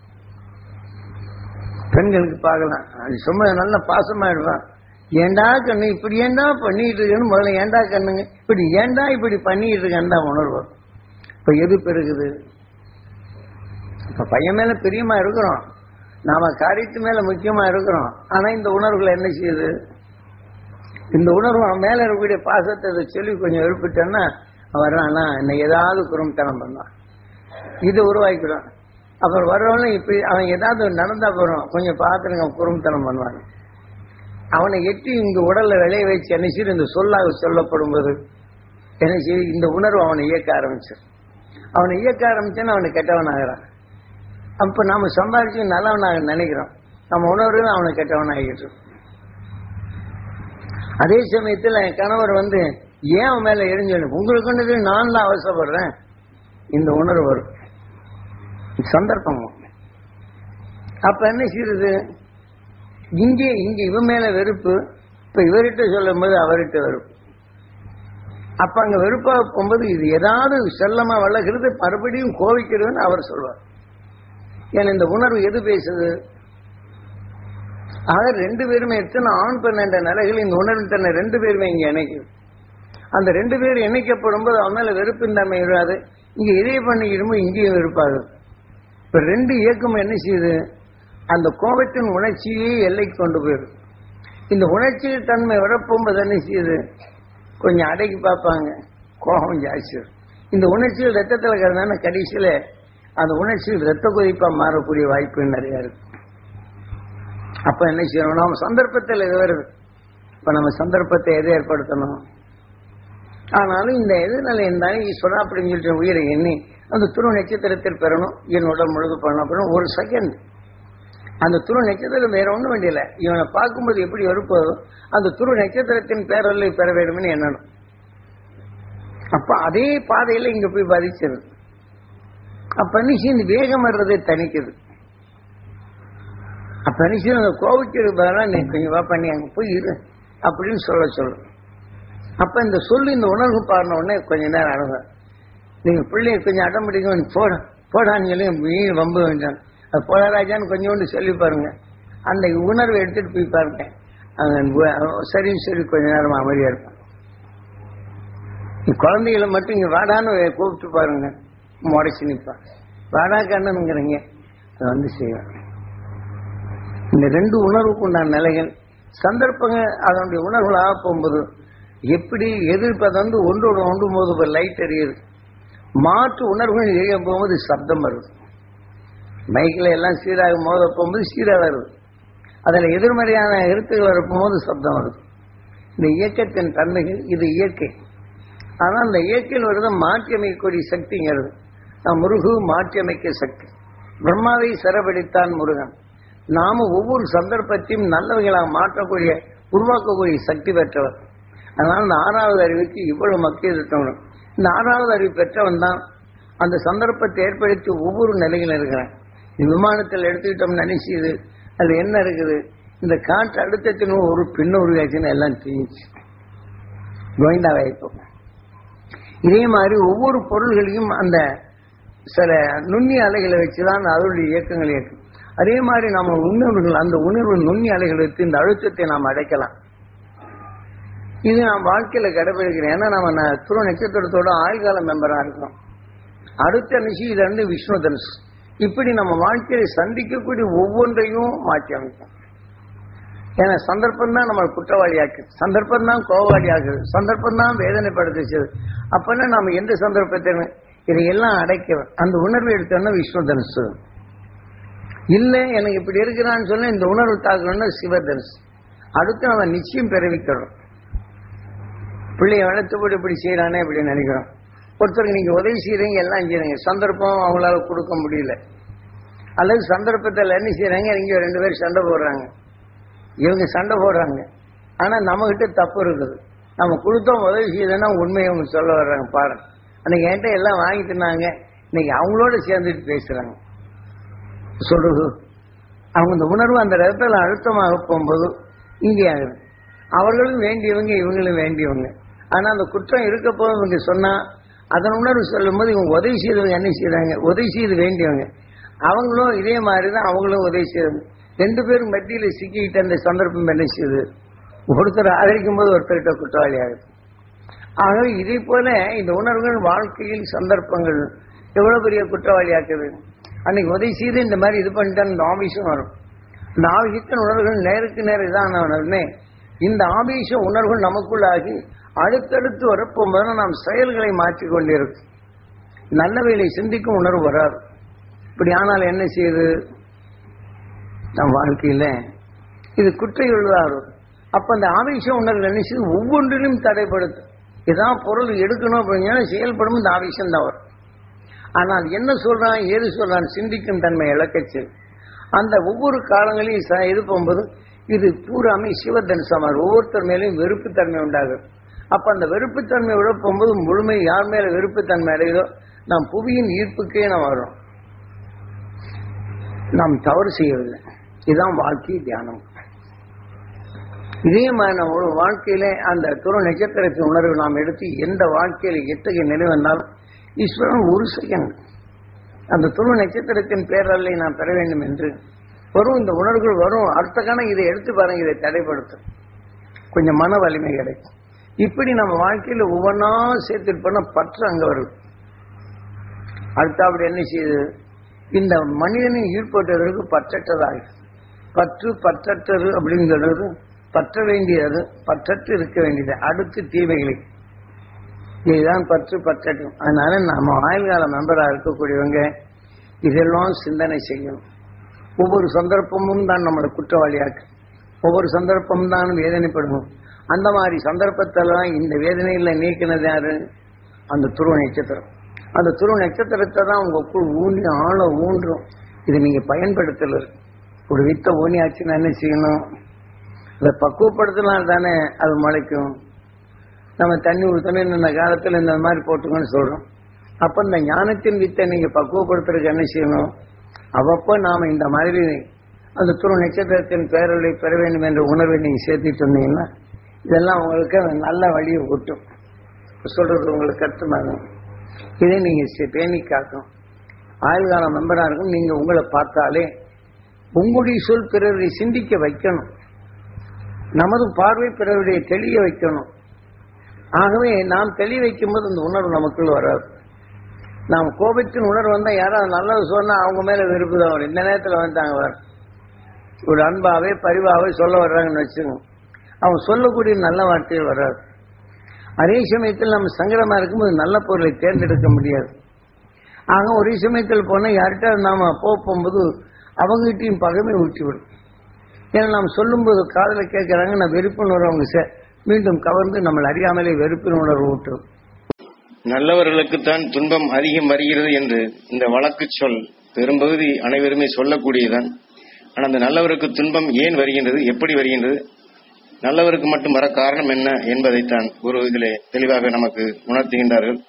Speaker 2: பெண்களுக்கு பார்க்கலாம் அது சும்மா நல்ல பாசமா இருப்பான் ஏண்டா கண்ணு இப்படி ஏண்டா பண்ணிட்டு இருக்கேன்னு முதல்ல ஏண்டா கண்ணுங்க இப்படி ஏண்டா இப்படி பண்ணிட்டு இருக்கேன்னு தான் உணர்வு இப்ப எது பெருகுது இப்ப பையன் மேல பிரியமா இருக்கிறோம் நாம காரியத்து மேல முக்கியமா இருக்கிறோம் ஆனா இந்த உணர்வுகள் என்ன செய்யுது இந்த உணர்வு அவன் மேல இருக்கக்கூடிய பாசத்தை இதை சொல்லி கொஞ்சம் எழுப்பிட்டோன்னா வர்றான்னா என்ன ஏதாவது குறும்புத்தனம் பண்ணுவான் இது உருவாக்கிடும் அப்புறம் வர்றவனும் இப்படி அவன் ஏதாவது நடந்தா போறோம் கொஞ்சம் பார்த்துருங்க குறும்புத்தனம் பண்ணுவாங்க அவனை எட்டி இங்க உடல்ல விளைய வச்சு என்ன செய்து இந்த சொல்லாக சொல்லப்படும் போது என்ன செய்து இந்த உணர்வு அவனை இயக்க ஆரம்பிச்சு அவனை இயக்க ஆரம்பிச்சேன்னு அவனை கெட்டவன் ஆகிறான் அப்ப நாம சம்பாதிச்சு நல்லவனாக நினைக்கிறோம் நம்ம உணர்வு அவனை கெட்டவன் ஆகிட்டு அதே சமயத்துல என் கணவர் வந்து ஏன் அவன் மேல எரிஞ்சு உங்களுக்கு ஒன்றது நான் தான் அவசரப்படுறேன் இந்த உணர்வு வரும் சந்தர்ப்பம் அப்ப என்ன செய்யுது இங்கே இங்க இவன் மேல வெறுப்பு இப்ப இவர்கிட்ட சொல்லும் போது அவர்கிட்ட வெறுப்பு அப்ப அங்க வெறுப்பா போகும்போது இது ஏதாவது செல்லமா வளர்கிறது மறுபடியும் கோவிக்கிறதுன்னு அவர் சொல்வார் ஏன்னா இந்த உணர்வு எது பேசுது ஆக ரெண்டு பேருமே எத்தனை ஆண் பெண் என்ற நிலைகள் இந்த உணர்வு தன்னை ரெண்டு பேருமே இங்க இணைக்குது அந்த ரெண்டு பேர் இணைக்கப்படும் போது அவன் மேல வெறுப்பின் தன்மை விடாது இங்க இதே பண்ணிக்கிடும்போது இங்கேயும் வெறுப்பாகுது இப்ப ரெண்டு இயக்கம் என்ன செய்யுது அந்த கோபத்தின் உணர்ச்சியே எல்லைக்கு கொண்டு போயிடும் இந்த உணர்ச்சி தன்மை வரப்போகும்போது என்ன செய்யுது கொஞ்சம் அடக்கி பார்ப்பாங்க கோபம் ஜாஸ்தி வரும். இந்த உணர்ச்சிகள் ரத்தத்தில் இருக்கிறதுனால கடைசியில அந்த உணர்ச்சிகள் ரத்த கொதிப்பா மாறக்கூடிய வாய்ப்பு நிறைய இருக்கு அப்ப என்ன செய்யணும் நம்ம சந்தர்ப்பத்தில் இது வருது இப்ப நம்ம சந்தர்ப்பத்தை எதை ஏற்படுத்தணும் ஆனாலும் இந்த எதிர்நிலை இருந்தாலும் ஈஸ்வரா அப்படின்னு சொல்லிட்டு உயிரை எண்ணி அந்த துரு நட்சத்திரத்தில் பெறணும் என் உடல் முழுது பண்ணணும் அப்படின்னு ஒரு செகண்ட் அந்த துரு நட்சத்திரம் வேற ஒண்ணும் வேண்டியல இவனை பார்க்கும்போது எப்படி வெறுப்பதோ அந்த துரு நட்சத்திரத்தின் பேரலை பெற வேண்டும்னு எண்ணணும் அப்ப அதே பாதையில இங்க போய் பாதிச்சிருது அப்ப நிச்சயம் இந்த வேகம் வர்றதை தணிக்குது அப்ப நிச்சயம் அந்த கோவிக்கிறது பதிலாக நீ கொஞ்சம் வா பண்ணி அங்க போய் இரு அப்படின்னு சொல்ல சொல்லு அப்ப இந்த சொல்லு இந்த உணர்வு பாருன உடனே கொஞ்ச நேரம் அழுங்க நீங்க பிள்ளைய கொஞ்சம் அடம் பிடிக்கும் போட போடான்னு சொல்லி மீன் வம்பு வேண்டாம் அது போட ராஜான்னு கொஞ்சோண்டு சொல்லி பாருங்க அந்த உணர்வை எடுத்துட்டு போய் பாருங்க அங்க சரின்னு சொல்லி கொஞ்ச நேரம் அமைதியா இருப்பான் குழந்தைகளை மட்டும் இங்க வாடான்னு கூப்பிட்டு பாருங்க முறைச்சு நிற்பான் வாடா கண்ணனுங்கிறீங்க அதை வந்து செய்வாங்க இந்த ரெண்டு உணர்வுக்கு உண்டான நிலைகள் சந்தர்ப்பங்கள் அதனுடைய உணர்வுகளாக போகும்போது எப்படி எதிர்ப்பதை வந்து ஒன்றோடு ஒன்றும் போது இப்போ லைட் எரியுது மாற்று உணர்வுகள் எரிய போகும்போது சப்தம் வருது மைக்கில் எல்லாம் சீராக மோத போகும்போது சீராக வருது அதில் எதிர்மறையான எழுத்துக்கள் வரப்போகும்போது சப்தம் வருது இந்த இயக்கத்தின் தன்மைகள் இது இயற்கை ஆனால் அந்த இயற்கையில் வருது மாற்றி அமைக்கக்கூடிய சக்திங்கிறது நான் முருகு மாற்றி அமைக்க சக்தி பிரம்மாவை சிறப்பிடித்தான் முருகன் நாம ஒவ்வொரு சந்தர்ப்பத்தையும் நல்லவைகளாக மாற்றக்கூடிய உருவாக்கக்கூடிய சக்தி பெற்றவர் அதனால இந்த ஆறாவது அறிவுக்கு இவ்வளவு முக்கியத்துவம் உண்டு. இந்த ஆறாவது அறிவு பெற்றவன் தான் அந்த சந்தர்ப்பத்தை ஏற்படுத்தி ஒவ்வொரு நிலையில் இருக்கிறான் இந்த விமானத்தில் எடுத்துக்கிட்டோம்னு நினைச்சிது அது என்ன இருக்குது இந்த காற்று அழுத்தத்தின் ஒரு பின்னுருவாச்சுன்னு எல்லாம் தெரிஞ்சு கோவிந்தா வைப்போம் இதே மாதிரி ஒவ்வொரு பொருள்களையும் அந்த சில நுண்ணிய அலைகளை வச்சுதான் அதனுடைய இயக்கங்கள் இயக்கும் அதே மாதிரி நம்ம உணர்வுகள் அந்த உணர்வு நுண்ணிய அலைகளை வைத்து இந்த அழுத்தத்தை நாம் அடைக்கலாம் இது நான் வாழ்க்கையில கடைபிடிக்கிறேன் ஏன்னா நம்ம ந- துருவ நட்சத்திரத்தோட ஆயுள்கால மெம்பரா இருக்கிறோம் அடுத்த நிச்சயம் இது வந்து விஷ்ணு தனுஷ் இப்படி நம்ம வாழ்க்கையை சந்திக்கக்கூடிய ஒவ்வொன்றையும் மாற்றி அமைக்கும் ஏன்னா சந்தர்ப்பம் தான் நம்ம குற்றவாளியாக்குது சந்தர்ப்பம் தான் கோவாளி ஆகுது சந்தர்ப்பம் தான் வேதனைப்படுத்துச்சு அப்பன்னா நம்ம எந்த சந்தர்ப்பத்தை இதையெல்லாம் அடைக்க அந்த உணர்வு எடுத்தோம்னா விஷ்ணு தனுசு இல்ல எனக்கு இப்படி இருக்கிறான்னு சொன்னா இந்த உணர்வு தாக்கணும்னா சிவதனுசு அடுத்து நம்ம நிச்சயம் பிறவிக்கிறோம் பிள்ளைய வளர்த்துப்படி இப்படி செய்யறானே இப்படி நினைக்கிறோம் ஒருத்தருக்கு நீங்க உதவி செய்யறீங்க எல்லாம் செய்யறீங்க சந்தர்ப்பம் அவங்களால கொடுக்க முடியல அல்லது சந்தர்ப்பத்தில் என்ன செய்யறாங்க இங்க ரெண்டு பேரும் சண்டை போடுறாங்க இவங்க சண்டை போடுறாங்க ஆனா நம்ம கிட்ட தப்பு இருக்குது நம்ம கொடுத்தோம் உதவி செய்தோம்னா உண்மையை அவங்க சொல்ல வர்றாங்க பாருங்க அன்னைக்கு என்கிட்ட எல்லாம் வாங்கிட்டுனாங்க இன்னைக்கு அவங்களோட சேர்ந்துட்டு பேசுறாங்க சொல்றது அவங்க இந்த உணர்வு அந்த இடத்துல அழுத்தமாக போகும்போது இங்கே ஆகுது அவர்களும் வேண்டியவங்க இவங்களும் வேண்டியவங்க ஆனா அந்த குற்றம் இருக்க போது இவங்க சொன்னா அதன் உணர்வு சொல்லும்போது இவங்க உதவி செய்தவங்க என்ன செய்றாங்க உதவி செய்து வேண்டியவங்க அவங்களும் இதே மாதிரி தான் அவங்களும் உதவி செய்யறாங்க ரெண்டு பேரும் மத்தியில் சிக்கிக்கிட்ட அந்த சந்தர்ப்பம் என்ன செய்யுது ஒருத்தர் ஆதரிக்கும் போது ஒருத்தர்கிட்ட குற்றவாளி ஆகுது ஆகவே இதே போல இந்த உணர்வுகள் வாழ்க்கையில் சந்தர்ப்பங்கள் எவ்வளவு பெரிய குற்றவாளி ஆக்குது அன்னைக்கு உதவி செய்து இந்த மாதிரி இது பண்ணிட்டா இந்த ஆபீஸும் வரும் இந்த ஆபீசத்தின் உணர்வுகள் நேருக்கு நேர் இதான உடனே இந்த ஆபீச உணர்வுகள் நமக்குள்ளாகி அடுத்தடுத்து வரப்போகும்போது நாம் செயல்களை மாற்றிக் கொண்டிருக்கும் நல்லவைகளை சிந்திக்கும் உணர்வு வராது இப்படி ஆனால் என்ன செய்யுது நம் வாழ்க்கையில இது குற்றையுள்ளதாக அப்ப அந்த ஆவேச உணர்வு என்ன செய்யுது ஒவ்வொன்றிலும் தடைப்படுத்தும் இதான் பொருள் எடுக்கணும் அப்படின்னா செயல்படும் இந்த ஆவேசம் தான் வரும் ஆனால் என்ன சொல்றான் ஏது சொல்றான் சிந்திக்கும் தன்மை இழக்கச்சு அந்த ஒவ்வொரு காலங்களையும் ச- இது போகும்போது இது பூராமே சிவதனுசமாக ஒவ்வொருத்தர் மேலேயும் வெறுப்புத்தன்மை உண்டாகும் அப்ப அந்த வெறுப்புத்தன்மை விட போகும்போது முழுமை யார் மேல வெறுப்புத்தன்மை அடையுதோ நாம் புவியின் ஈர்ப்புக்கே நாம் வரோம் நாம் தவறு செய்யவில்லை இதுதான் வாழ்க்கை தியானம் இதே மாதிரி நம்ம ஒரு வாழ்க்கையில அந்த துற நட்சத்திரத்தின் உணர்வு நாம் எடுத்து எந்த வாழ்க்கையில எத்தகைய நிலை வந்தாலும் ஈஸ்வரன் ஒரு செகண்ட் அந்த துரு நட்சத்திரத்தின் பேரலை நாம் பெற வேண்டும் என்று வரும் இந்த உணர்வுகள் வரும் அடுத்த கணம் இதை எடுத்து பாருங்க இதை தடைப்படுத்தும் கொஞ்சம் மன வலிமை கிடைக்கும் இப்படி நம்ம வாழ்க்கையில ஒவ்வொன்றா சேர்த்துட்டு போனா பற்று அங்க வருது அடுத்த அப்படி என்ன செய்யுது இந்த மனிதனின் ஈடுபட்டதற்கு பற்றற்றதாக பற்று பற்றற்றது அப்படிங்கிறது பற்ற வேண்டியது பற்றற்று இருக்க வேண்டியது அடுத்து தீமைகளை இதுதான் பற்று பற்றற்று அதனால நம்ம ஆயுள்கால மெம்பராக இருக்கக்கூடியவங்க இதெல்லாம் சிந்தனை செய்யணும் ஒவ்வொரு சந்தர்ப்பமும் தான் நம்மளை குற்றவாளியாக்கு ஒவ்வொரு சந்தர்ப்பமும் தான் வேதனைப்படணும் அந்த மாதிரி சந்தர்ப்பத்தெல்லாம் இந்த வேதனையில நீக்கினது யாரு அந்த துருவ நட்சத்திரம் அந்த துருவ நட்சத்திரத்தை தான் உங்களுக்குள் ஊன்றி ஆழ ஊன்றும் இதை நீங்க பயன்படுத்தல ஒரு வித்த ஊனி ஆச்சுன்னா என்ன செய்யணும் அதை பக்குவப்படுத்தினால் தானே அது முளைக்கும் நம்ம தண்ணி ஊற்றணும் இந்த காலத்தில் இந்த மாதிரி போட்டுக்கோன்னு சொல்றோம் அப்ப இந்த ஞானத்தின் வித்தை நீங்க பக்குவப்படுத்துறதுக்கு என்ன செய்யணும் அவ்வப்போ நாம இந்த மாதிரி அந்த துரு நட்சத்திரத்தின் பேரலை பெற வேண்டும் என்ற உணர்வை நீங்க சேர்த்துட்டு வந்தீங்கன்னா இதெல்லாம் உங்களுக்கு நல்ல வழியை ஊட்டும் சொல்றது உங்களுக்கு கருத்துமாகும் இதை நீங்க செ- பேணி காக்கும் ஆயுள்கால மெம்பரா இருக்கும் நீங்க உங்களை பார்த்தாலே உங்களுடைய சொல் பிறரை சிந்திக்க வைக்கணும் நமது பார்வை பிறருடைய தெளிய வைக்கணும் ஆகவே நாம் தெளிய வைக்கும்போது அந்த உணர்வு நமக்குள்ள வராது நாம் கோபத்தின் உணர்வு வந்தா யாராவது நல்லது சொன்னா அவங்க மேல வெறுப்பு தான் வரும் இந்த நேரத்துல வந்துட்டாங்க வர ஒரு அன்பாவே பரிவாவே சொல்ல வர்றாங்கன்னு வச்சுக்கோங்க அவங்க சொல்லக்கூடிய நல்ல வார்த்தைகள் வராது அதே சமயத்தில் நம்ம சங்கடமா இருக்கும்போது நல்ல பொருளை தேர்ந்தெடுக்க முடியாது ஆக ஒரே சமயத்தில் போனா யார்கிட்ட நாம போக போகும்போது அவங்ககிட்டயும் பகமை ஊற்றிவிடும் ஏன்னா நாம் சொல்லும்போது காதல கேட்கறாங்க நான் வெறுப்புணர்வு அவங்க சே- மீண்டும் கவர்ந்து நம்மளை அறியாமலே வெறுப்பின் உணர்வு ஊட்டும்
Speaker 1: நல்லவர்களுக்குத்தான் துன்பம் அதிகம் வருகிறது என்று இந்த வழக்கு சொல் பெரும்பகுதி அனைவருமே சொல்லக்கூடியதுதான் ஆனால் அந்த நல்லவருக்கு துன்பம் ஏன் வருகின்றது எப்படி வருகின்றது நல்லவருக்கு மட்டும் வர காரணம் என்ன என்பதைத்தான் குரு இதிலே தெளிவாக நமக்கு உணர்த்துகின்றார்கள்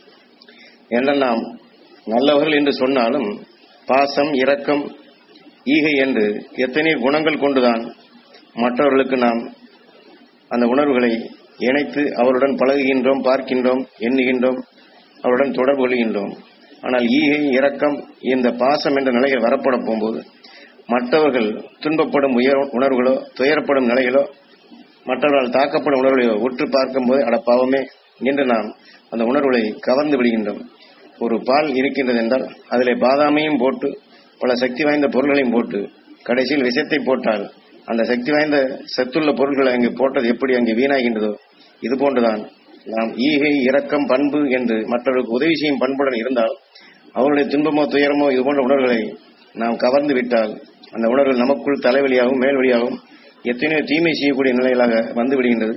Speaker 1: என்னெல்லாம் நல்லவர்கள் என்று சொன்னாலும் பாசம் இரக்கம் ஈகை என்று எத்தனை குணங்கள் கொண்டுதான் மற்றவர்களுக்கு நாம் அந்த உணர்வுகளை இணைத்து அவருடன் பழகுகின்றோம் பார்க்கின்றோம் எண்ணுகின்றோம் அவருடன் தொடர்பு கொள்கின்றோம் ஆனால் ஈகை இரக்கம் இந்த பாசம் என்ற நிலைகள் வரப்பட போகும்போது மற்றவர்கள் துன்பப்படும் உயர் உணர்வுகளோ துயரப்படும் நிலைகளோ மற்றவர்களால் தாக்கப்படும் உணர்வுகளையோ உற்று பார்க்கும்போது அட பாவமே என்று நாம் அந்த உணர்வுகளை கவர்ந்து விடுகின்றோம் ஒரு பால் இருக்கின்றது என்றால் அதிலே பாதாமையும் போட்டு பல சக்தி வாய்ந்த பொருள்களையும் போட்டு கடைசியில் விஷத்தை போட்டால் அந்த சக்தி வாய்ந்த சத்துள்ள பொருட்களை அங்கே போட்டது எப்படி அங்கே வீணாகின்றதோ இது போன்றுதான் நாம் ஈகை இரக்கம் பண்பு என்று மற்றவர்களுக்கு உதவி செய்யும் பண்புடன் இருந்தால் அவர்களுடைய துன்பமோ துயரமோ இது போன்ற உணர்வுகளை நாம் கவர்ந்து விட்டால் அந்த உணர்வுகள் நமக்குள் தலைவலியாகவும் மேல்வழியாகவும் எத்தனையோ தீமை செய்யக்கூடிய நிலைகளாக வந்து விடுகின்றது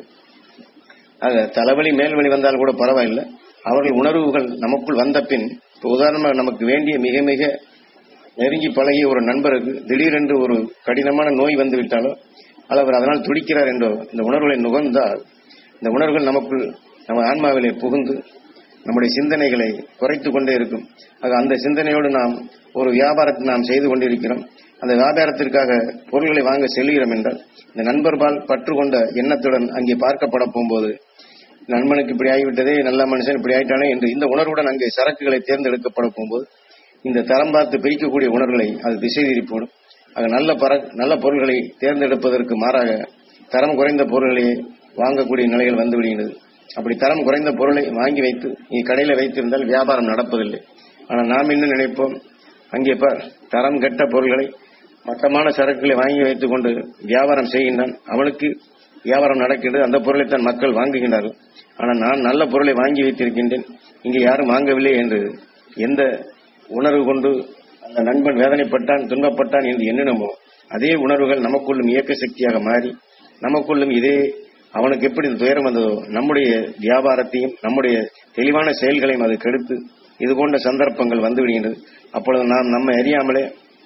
Speaker 1: ஆக தலைவலி மேல்வழி வந்தால் கூட பரவாயில்லை அவர்கள் உணர்வுகள் நமக்குள் வந்த பின் இப்போ உதாரணமாக நமக்கு வேண்டிய மிக மிக நெருங்கி பழகிய ஒரு நண்பருக்கு திடீரென்று ஒரு கடினமான நோய் வந்து விட்டாலோ அல்லது அவர் அதனால் துடிக்கிறார் என்றோ இந்த உணர்வுகளை நுகர்ந்தால் இந்த உணர்வுகள் நமக்குள் நம்ம ஆன்மாவிலே புகுந்து நம்முடைய சிந்தனைகளை குறைத்து கொண்டே இருக்கும் ஆக அந்த சிந்தனையோடு நாம் ஒரு வியாபாரத்தை நாம் செய்து கொண்டிருக்கிறோம் அந்த வியாபாரத்திற்காக பொருள்களை வாங்க செல்கிறோம் என்றால் இந்த நண்பர்பால் பற்று கொண்ட எண்ணத்துடன் அங்கே பார்க்கப்பட போகும்போது நண்பனுக்கு இப்படி ஆகிவிட்டதே நல்ல மனுஷன் இப்படி ஆயிட்டானே என்று இந்த உணர்வுடன் அங்கே சரக்குகளை தேர்ந்தெடுக்கப்பட போகும்போது இந்த தரம் பார்த்து பிரிக்கக்கூடிய உணர்வுகளை அது திசை திருப்பிவிடும் ஆக நல்ல பர நல்ல பொருள்களை தேர்ந்தெடுப்பதற்கு மாறாக தரம் குறைந்த பொருள்களை வாங்கக்கூடிய நிலைகள் வந்து விடுகின்றது அப்படி தரம் குறைந்த பொருளை வாங்கி வைத்து இங்கே கடையில் வைத்திருந்தால் வியாபாரம் நடப்பதில்லை ஆனால் நாம் என்ன நினைப்போம் அங்கே பார் தரம் கெட்ட பொருள்களை மட்டமான சரக்குகளை வாங்கி வைத்துக் கொண்டு வியாபாரம் செய்கின்றான் அவனுக்கு வியாபாரம் நடக்கின்றது அந்த பொருளைத்தான் மக்கள் வாங்குகின்றார்கள் ஆனால் நான் நல்ல பொருளை வாங்கி வைத்திருக்கின்றேன் இங்கே யாரும் வாங்கவில்லை என்று எந்த உணர்வு கொண்டு அந்த நண்பன் வேதனைப்பட்டான் துன்பப்பட்டான் என்று எண்ணினமோ அதே உணர்வுகள் நமக்குள்ளும் இயக்க சக்தியாக மாறி நமக்குள்ளும் இதே அவனுக்கு எப்படி இந்த துயரம் வந்ததோ நம்முடைய வியாபாரத்தையும் நம்முடைய தெளிவான செயல்களையும் அது கெடுத்து இது போன்ற சந்தர்ப்பங்கள் வந்து விடுகின்றது அப்பொழுது நாம் நம்மை அறியாமலே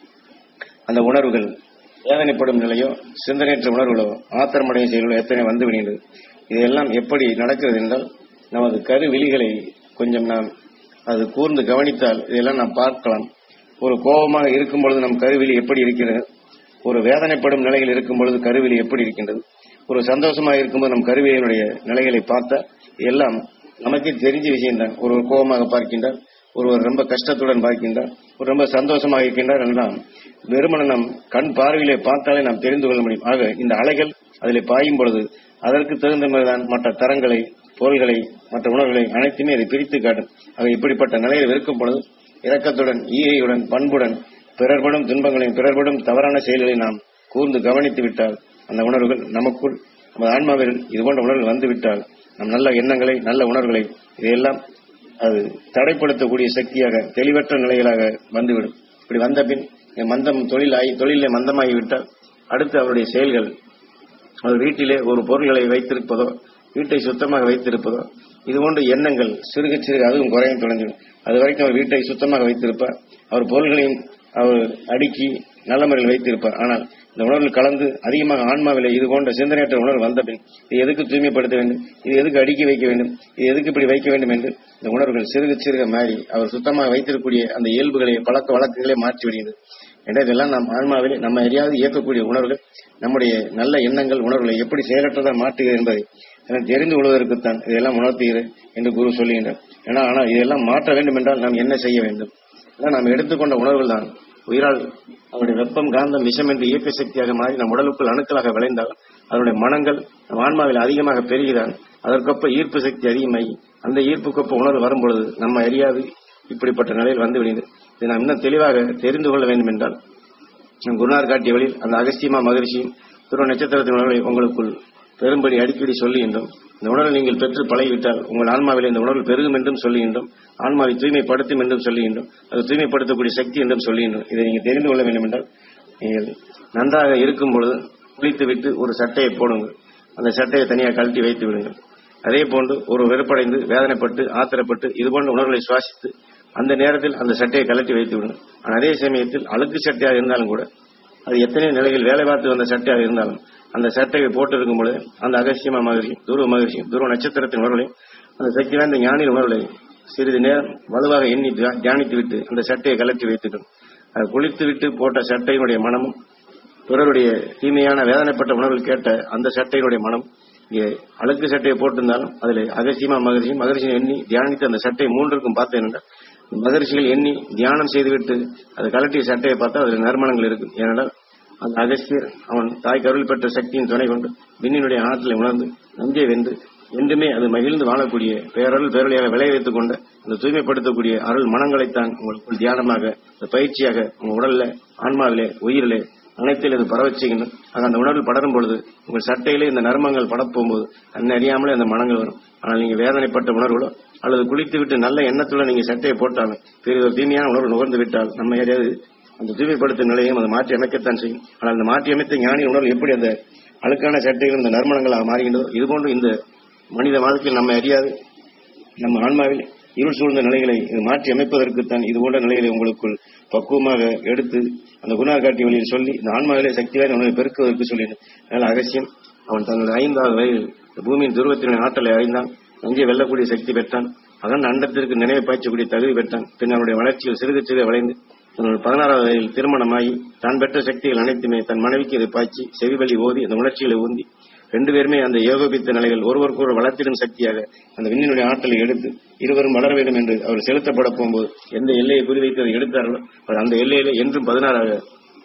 Speaker 1: அந்த உணர்வுகள் வேதனைப்படும் நிலையோ சிந்தனையற்ற உணர்வுகளோ ஆத்திரமடைய செயல்களோ எத்தனை வந்து விடுகின்றது இதெல்லாம் எப்படி நடக்கிறது என்றால் நமது கருவிழிகளை கொஞ்சம் நாம் அது கூர்ந்து கவனித்தால் இதெல்லாம் நாம் பார்க்கலாம் ஒரு கோபமாக இருக்கும் பொழுது நம் கருவிழி எப்படி இருக்கிறது ஒரு வேதனைப்படும் நிலையில் இருக்கும் பொழுது கருவிழி எப்படி இருக்கின்றது ஒரு சந்தோஷமாக இருக்கும்போது நம் கருவிகளுடைய நிலைகளை பார்த்தா எல்லாம் நமக்கே தெரிஞ்ச விஷயம்தான் ஒருவர் கோபமாக பார்க்கின்றார் ஒருவர் ரொம்ப கஷ்டத்துடன் பார்க்கின்றார் ஒரு ரொம்ப சந்தோஷமாக இருக்கின்றார் என்றால் வெறுமன நம் கண் பார்வையிலே பார்த்தாலே நாம் தெரிந்து கொள்ள முடியும் ஆக இந்த அலைகள் அதில் பாயும் பொழுது அதற்கு தகுந்த மாதிரிதான் மற்ற தரங்களை பொருள்களை மற்ற உணர்வுகளை அனைத்துமே அதை பிரித்து காட்டும் ஆக இப்படிப்பட்ட நிலையில் இருக்கும் பொழுது இரக்கத்துடன் ஈகையுடன் பண்புடன் பிறர்படும் துன்பங்களையும் பிறர்படும் தவறான செயல்களை நாம் கூர்ந்து கவனித்து விட்டால் அந்த உணர்வுகள் நமக்குள் நமது ஆன்மாவில் இது போன்ற உணர்வுகள் வந்துவிட்டால் நம் நல்ல எண்ணங்களை நல்ல உணர்வுகளை இதையெல்லாம் அது தடைப்படுத்தக்கூடிய சக்தியாக தெளிவற்ற நிலைகளாக வந்துவிடும் இப்படி வந்த பின் மந்தம் தொழிலாகி தொழிலே மந்தமாகிவிட்டால் அடுத்து அவருடைய செயல்கள் அவர் வீட்டிலே ஒரு பொருள்களை வைத்திருப்பதோ வீட்டை சுத்தமாக வைத்திருப்பதோ இது போன்ற எண்ணங்கள் சிறுக சிறுக அதுவும் குறையும் தொடங்கிடும் அது வரைக்கும் அவர் வீட்டை சுத்தமாக வைத்திருப்பார் அவர் பொருள்களையும் அவர் அடுக்கி நல்ல முறையில் வைத்திருப்பார் ஆனால் இந்த உணர்வில் கலந்து அதிகமாக ஆன்மாவிலே இது போன்ற சிந்தனையற்ற உணர்வு வந்த பின் இது எதுக்கு தூய்மைப்படுத்த வேண்டும் இது எதுக்கு அடுக்கி வைக்க வேண்டும் இது எதுக்கு இப்படி வைக்க வேண்டும் என்று இந்த உணர்வுகள் சிறுக சிறுக மாறி அவர் சுத்தமாக வைத்திருக்கக்கூடிய அந்த இயல்புகளை பழக்க வழக்கங்களே மாற்றி விடுகிறது எனவே இதெல்லாம் நம் ஆன்மாவிலே நம்ம அறியாது இயக்கக்கூடிய உணர்வுகள் நம்முடைய நல்ல எண்ணங்கள் உணர்வுகளை எப்படி செயலற்றதாக மாற்றுகிறது என்பதை எனக்கு தெரிந்து கொள்வதற்குத்தான் இதெல்லாம் உணர்த்துகிறேன் என்று குரு சொல்லுகின்றார் ஏன்னா ஆனால் இதெல்லாம் மாற்ற வேண்டும் என்றால் நாம் என்ன செய்ய வேண்டும் எல்லாம் நாம் எடுத்துக்கொண்ட உணர்வுகள் தான் உயிரால் அவருடைய வெப்பம் காந்தம் விஷம் என்று இயக்க சக்தியாக மாறி நம் உடலுக்குள் அணுக்களாக விளைந்தால் அதனுடைய மனங்கள் நம் ஆன்மாவில் அதிகமாக பெருகிறான் அதற்கொப்ப ஈர்ப்பு சக்தி அதிகமாகி அந்த ஈர்ப்புக்கொப்ப உணர்வு வரும்பொழுது நம்ம அறியாது இப்படிப்பட்ட நிலையில் வந்து விடுகிறது இதை நாம் இன்னும் தெளிவாக தெரிந்து கொள்ள வேண்டும் என்றால் நம் குருநார் காட்டிய வழியில் அந்த அகஸ்தியமா மகிழ்ச்சியும் துருவ நட்சத்திரத்தின் உணர்வை உங்களுக்குள் பெரும்படி அடிக்கடி சொல்லுகின்றோம் இந்த உணர்வை நீங்கள் பெற்று பழகிவிட்டால் உங்கள் ஆன்மாவில் இந்த உணர்வு பெருகும் என்றும் சொல்லுகின்றோம் ஆன்மாவை தூய்மைப்படுத்தும் என்றும் சொல்லுகின்றோம் அது தூய்மைப்படுத்தக்கூடிய சக்தி என்றும் சொல்லுகின்றோம் இதை நீங்கள் தெரிந்து கொள்ள வேண்டும் என்றால் நீங்கள் நன்றாக இருக்கும் பொழுது குளித்துவிட்டு ஒரு சட்டையை போடுங்கள் அந்த சட்டையை தனியாக கழட்டி வைத்து விடுங்கள் அதே போன்று ஒரு வெறுப்படைந்து வேதனைப்பட்டு ஆத்திரப்பட்டு இது போன்ற உணர்வுகளை சுவாசித்து அந்த நேரத்தில் அந்த சட்டையை கழட்டி வைத்து விடுங்கள் ஆனால் அதே சமயத்தில் அழுக்கு சட்டையாக இருந்தாலும் கூட அது எத்தனை நிலையில் வேலை பார்த்து வந்த சட்டையாக இருந்தாலும் அந்த சட்டையை போட்டு இருக்கும் பொழுது அந்த அகசியமா மகிழ்ச்சி துருவ மகிழ்ச்சி துருவ நட்சத்திரத்தின் உணர்வுகளையும் அந்த சக்தி வாய்ந்த ஞானியின் உணர்வுகளை சிறிது நேரம் வலுவாக எண்ணி தியா- தியானித்து விட்டு அந்த சட்டையை கலட்டி வைத்துட்டோம் அது குளித்து விட்டு போட்ட சட்டையினுடைய மனமும் பிறருடைய தீமையான வேதனைப்பட்ட உணர்வில் கேட்ட அந்த சட்டையினுடைய மனம் இங்கே அழுக்கு சட்டையை போட்டிருந்தாலும் அதில் அகசியமா மகிழ்ச்சி மகிழ்ச்சியை எண்ணி தியானித்து அந்த சட்டை மூன்றுக்கும் பார்த்தேன் என்றால் மகரிஷிகள் எண்ணி தியானம் செய்துவிட்டு அது கலட்டிய சட்டையை பார்த்தா அதில் நறுமணங்கள் இருக்கும் ஏனென்றால் அந்த அகஸ்தியர் அவன் தாய் கருள் பெற்ற சக்தியின் துணை கொண்டு விண்ணினுடைய ஆற்றலை உணர்ந்து நஞ்சை வென்று என்றுமே அது மகிழ்ந்து வாழக்கூடிய பேரருள் பேரொழியாக விளைய வைத்துக் கொண்ட அந்த தூய்மைப்படுத்தக்கூடிய அருள் மனங்களைத்தான் உங்களுக்குள் தியானமாக இந்த பயிற்சியாக உங்க உடல்ல ஆன்மாவிலே உயிரிலே அனைத்தில் இது பரவச் செய்கின்றோம் ஆக அந்த உணர்வு படரும் பொழுது உங்கள் சட்டையிலே இந்த நர்மங்கள் படப்போகும்போது தன்னை அறியாமலே அந்த மனங்கள் வரும் ஆனால் நீங்க வேதனைப்பட்ட உணர்வுகளோ அல்லது குளித்து விட்டு நல்ல எண்ணத்துடன் நீங்க சட்டையை போட்டாலும் பெரிய ஒரு தீமையான உணர்வு நுகர்ந்து விட்டால் நம்ம யாரையாவது அந்த தூய்மைப்படுத்தும் நிலையும் அதை மாற்றி அமைக்கத்தான் செய்யும் ஆனால் அந்த மாற்றி அமைத்த ஞானி உணர்வு எப்படி அந்த அழுக்கான சட்டைகள் இந்த நறுமணங்களாக மாறுகின்றதோ இதுபோன்று இந்த மனித வாழ்க்கையில் நம்ம அறியாது நம்ம ஆன்மாவில் இருள் சூழ்ந்த நிலைகளை இது மாற்றி அமைப்பதற்குத்தான் இது போன்ற நிலைகளை உங்களுக்குள் பக்குவமாக எடுத்து அந்த குணா காட்டி வழியில் சொல்லி இந்த ஆன்மாவிலே சக்தி வாய்ந்த உணவை பெருக்குவதற்கு சொல்லினேன் அதனால் அகசியம் அவன் தனது ஐந்தாவது வயதில் இந்த பூமியின் துருவத்தின் ஆற்றலை அறிந்தான் அங்கே வெல்லக்கூடிய சக்தி பெற்றான் அதன் அண்டத்திற்கு நினைவு பாய்ச்சக்கூடிய தகுதி பெற்றான் பின் அவனுடைய வளர்ச்சியில் சிறுக சிறுக வளைந்து தன்னுடைய பதினாறாவது வயதில் திருமணமாகி தான் பெற்ற சக்திகள் அனைத்துமே தன் மனைவிக்கு இதை பாய்ச்சி செவிவழி ஓதி அந்த உணர்ச்சிகளை ஊந்தி ரெண்டு பேருமே அந்த யோகபித்த நிலைகள் ஒருவருக்கொரு வளர்த்திடும் சக்தியாக அந்த விண்ணினுடைய ஆற்றலை எடுத்து இருவரும் வளர வேண்டும் என்று அவர் செலுத்தப்பட போகும்போது எந்த எல்லையை குறிவைத்து அதை எடுத்தார்களோ அவர் அந்த எல்லையிலே என்றும் பதினாறாக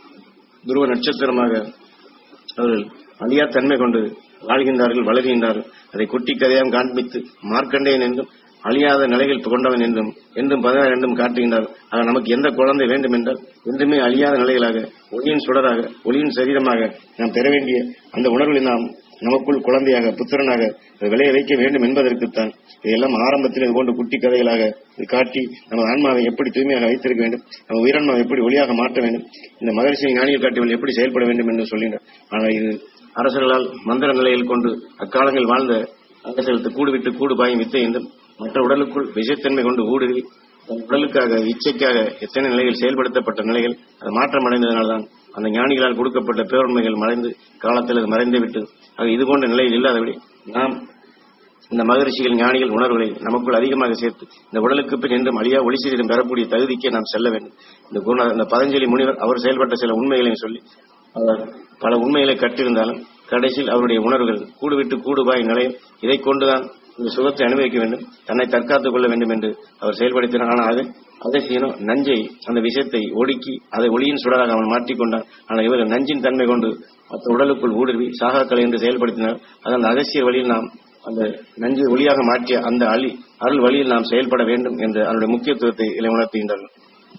Speaker 1: துருவ நட்சத்திரமாக அவர்கள் அழியா தன்மை கொண்டு வாழ்கின்றார்கள் வளர்கின்றார்கள் அதை குட்டி கதையாம் காண்பித்து மார்க்கண்டேயன் என்றும் அழியாத நிலைகள் கொண்டவன் என்றும் என்றும் பதினாறு என்றும் காட்டுகின்றார் ஆக நமக்கு எந்த குழந்தை வேண்டும் என்றால் என்றுமே அழியாத நிலைகளாக ஒளியின் சுடராக ஒளியின் சரீரமாக நாம் பெற வேண்டிய அந்த உணர்வுகளை நாம்
Speaker 3: நமக்குள் குழந்தையாக புத்திரனாக அதை விளைய வைக்க வேண்டும் என்பதற்குத்தான் இதையெல்லாம் ஆரம்பத்தில் இது போன்ற குட்டி கதைகளாக இது காட்டி நமது ஆன்மாவை எப்படி தூய்மையாக வைத்திருக்க வேண்டும் நம்ம உயிரான்மாவை எப்படி ஒளியாக மாற்ற வேண்டும் இந்த மகரிஷி ஞானிகள் காட்டியவர்கள் எப்படி செயல்பட வேண்டும் என்று சொல்கின்றனர் ஆனால் இது அரசர்களால் மந்திர நிலையில் கொண்டு அக்காலங்கள் வாழ்ந்த அரசர்களுக்கு கூடு விட்டு கூடு பாயும் வித்தை என்றும் மற்ற உடலுக்குள் விஷத்தன்மை கொண்டு ஊடுருவி தன் உடலுக்காக இச்சைக்காக எத்தனை நிலைகள் செயல்படுத்தப்பட்ட நிலைகள் அது மாற்றம் அடைந்ததனால்தான் அந்த ஞானிகளால் கொடுக்கப்பட்ட பேருண்மைகள் மறைந்து காலத்தில் அது மறைந்து விட்டு ஆக இது போன்ற நிலையில் இல்லாதபடி நாம் இந்த மகரிஷிகள் ஞானிகள் உணர்வுகளை நமக்குள் அதிகமாக சேர்த்து இந்த உடலுக்கு பின் என்றும் அழியா ஒளி சீரிடம் பெறக்கூடிய தகுதிக்கே நாம் செல்ல வேண்டும் இந்த குண இந்த பதஞ்சலி முனிவர் அவர் செயல்பட்ட சில உண்மைகளையும் சொல்லி அவர் பல உண்மைகளை கற்றிருந்தாலும் கடைசியில் அவருடைய உணர்வுகள் கூடு விட்டு கூடுபாய் நிலையம் இதை கொண்டுதான் இந்த சுகத்தை அனுபவிக்க வேண்டும் தன்னை தற்காத்துக் கொள்ள வேண்டும் என்று அவர் செயல்படுத்தினார் ஆனால் அது அதை செய்யணும் நஞ்சை அந்த விஷயத்தை ஒடுக்கி அதை ஒளியின் சுடராக அவன் மாற்றிக்கொண்டான் ஆனால் இவர் நஞ்சின் தன்மை கொண்டு மற்ற உடலுக்குள் ஊடுருவி சாகாக்களை என்று செயல்படுத்தினார் அது அந்த அகசிய வழியில் நாம் அந்த நஞ்சை ஒளியாக மாற்றிய அந்த அழி அருள் வழியில் நாம் செயல்பட வேண்டும் என்ற அதனுடைய முக்கியத்துவத்தை இதில் உணர்த்துகின்றனர்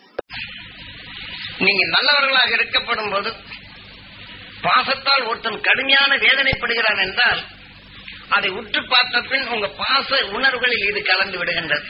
Speaker 2: நீங்க நல்லவர்களாக இருக்கப்படும் போது பாசத்தால் ஒருத்தன் கடுமையான வேதனைப்படுகிறான் என்றால் அதை உற்று பார்த்த பின் உங்க பாச உணர்வுகளில் இது கலந்து விடுகின்றது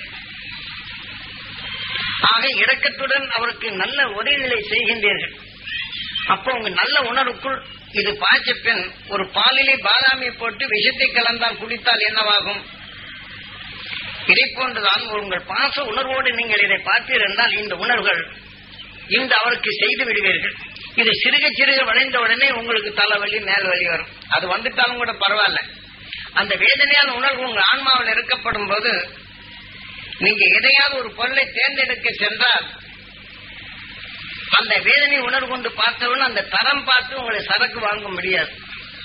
Speaker 2: ஆக இரக்கத்துடன் அவருக்கு நல்ல உதவிகளை செய்கின்றீர்கள் அப்போ உங்க நல்ல உணர்வுக்குள் இது பாய்ச்ச பின் ஒரு பாலிலே பாதாமி போட்டு விஷத்தை கலந்தால் குடித்தால் என்னவாகும் இதை போன்றுதான் உங்கள் பாச உணர்வோடு நீங்கள் இதை பார்த்தீர்கள் இந்த உணர்வுகள் இந்த அவருக்கு செய்து விடுவீர்கள் இது சிறுக சிறுக வளைந்த உடனே உங்களுக்கு தலைவலி மேல் வலி வரும் அது வந்துட்டாலும் கூட பரவாயில்ல அந்த வேதனையான உணர்வு உங்க ஆன்மாவில் இருக்கப்படும் போது நீங்க எதையாவது ஒரு பொருளை தேர்ந்தெடுக்க சென்றால் அந்த வேதனை உணர்வு கொண்டு பார்த்தவன் அந்த தரம் பார்த்து உங்களை சரக்கு வாங்க முடியாது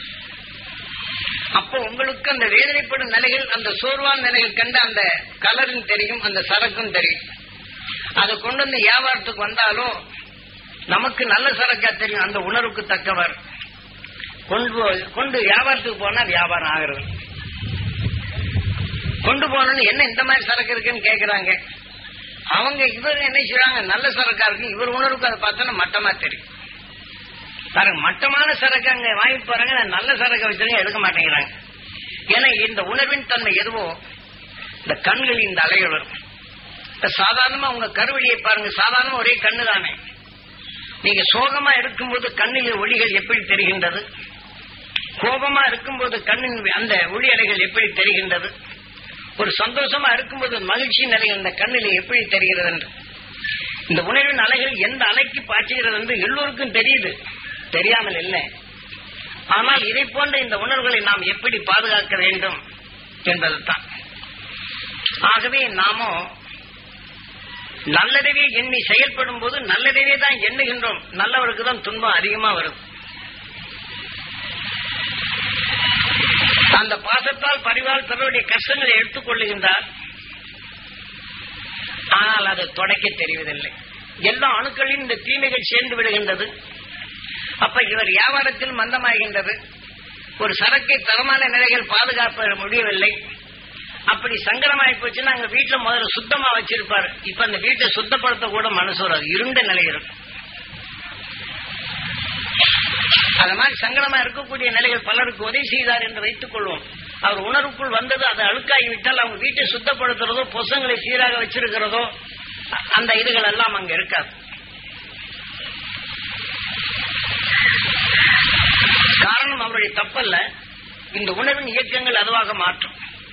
Speaker 2: அப்போ உங்களுக்கு அந்த வேதனைப்படும் நிலைகள் அந்த சோர்வான நிலைகள் கண்டு அந்த கலரும் தெரியும் அந்த சரக்கும் தெரியும் அதை கொண்டு வந்து வியாபாரத்துக்கு வந்தாலும் நமக்கு நல்ல சரக்கா தெரியும் அந்த உணர்வுக்கு தக்கவர் கொண்டு போ- கொண்டு வியாபாரத்துக்கு போனா வியாபாரம் ஆகிறது கொண்டு போனோன்னு என்ன இந்த மாதிரி சரக்கு இருக்குன்னு கேக்குறாங்க அவங்க இவர் என்ன செய்றாங்க நல்ல சரக்கா இருக்கு இவர் உணர்வுக்கு அதை பார்த்தோன்னா மட்டமா தெரியும் பாருங்க மட்டமான சரக்கு அங்க வாங்கி போறாங்க நல்ல சரக்கு வச்சிருங்க எடுக்க மாட்டேங்கிறாங்க ஏன்னா இந்த உணர்வின் தன்மை எதுவோ இந்த கண்களில் இந்த அலைகள் வரும் இப்ப சாதாரணமா உங்க கருவழியை பாருங்க சாதாரணமா ஒரே கண்ணு தானே நீங்க சோகமா இருக்கும்போது கண்ணில் ஒளிகள் எப்படி தெரிகின்றது கோபமா இருக்கும்போது கண்ணின் அந்த ஒளி அலைகள் எப்படி தெரிகின்றது ஒரு சந்தோஷமா இருக்கும்போது மகிழ்ச்சி நிலை அந்த கண்ணில் எப்படி தெரிகிறது என்று இந்த உணர்வின் அலைகள் எந்த அலைக்கு பாய்ச்சுகிறது என்று எல்லோருக்கும் தெரியுது தெரியாமல் இல்லை ஆனால் இதை போன்ற இந்த உணர்வுகளை நாம் எப்படி பாதுகாக்க வேண்டும் என்பதுதான் ஆகவே நாமோ நல்லதவே எண்ணி செயல்படும் போது நல்லதவே தான் எண்ணுகின்றோம் நல்லவருக்கு தான் துன்பம் அதிகமா வரும் அந்த பாசத்தால் பரிவால் பிறருடைய கஷ்டங்களை எடுத்துக் கொள்ளுகின்றார் ஆனால் அது தொடக்க தெரிவதில்லை எல்லா அணுக்களிலும் இந்த தீமைகள் சேர்ந்து விடுகின்றது அப்ப இவர் வியாபாரத்தில் மந்தமாகின்றது ஒரு சரக்கை தரமான நிலைகள் பாதுகாப்ப முடியவில்லை அப்படி சங்கடமாயி போச்சுன்னா அங்க வீட்டுல முதல்ல சுத்தமா வச்சிருப்பாரு இப்ப அந்த வீட்டை சுத்தப்படுத்த கூட மனசு வராது இருண்ட நிலை இருக்கும் அது மாதிரி சங்கடமா இருக்கக்கூடிய நிலைகள் பலருக்கு உதவி செய்தார் என்று வைத்துக் கொள்வோம் அவர் உணர்வுக்குள் வந்தது அது அழுக்காகி விட்டால் அவங்க வீட்டை சுத்தப்படுத்துறதோ பொசங்களை சீராக வச்சிருக்கிறதோ அ- அந்த இதுகள் எல்லாம் அங்க இருக்காது காரணம் அவருடைய தப்பல்ல இந்த உணர்வின் இயக்கங்கள் அதுவாக மாற்றும்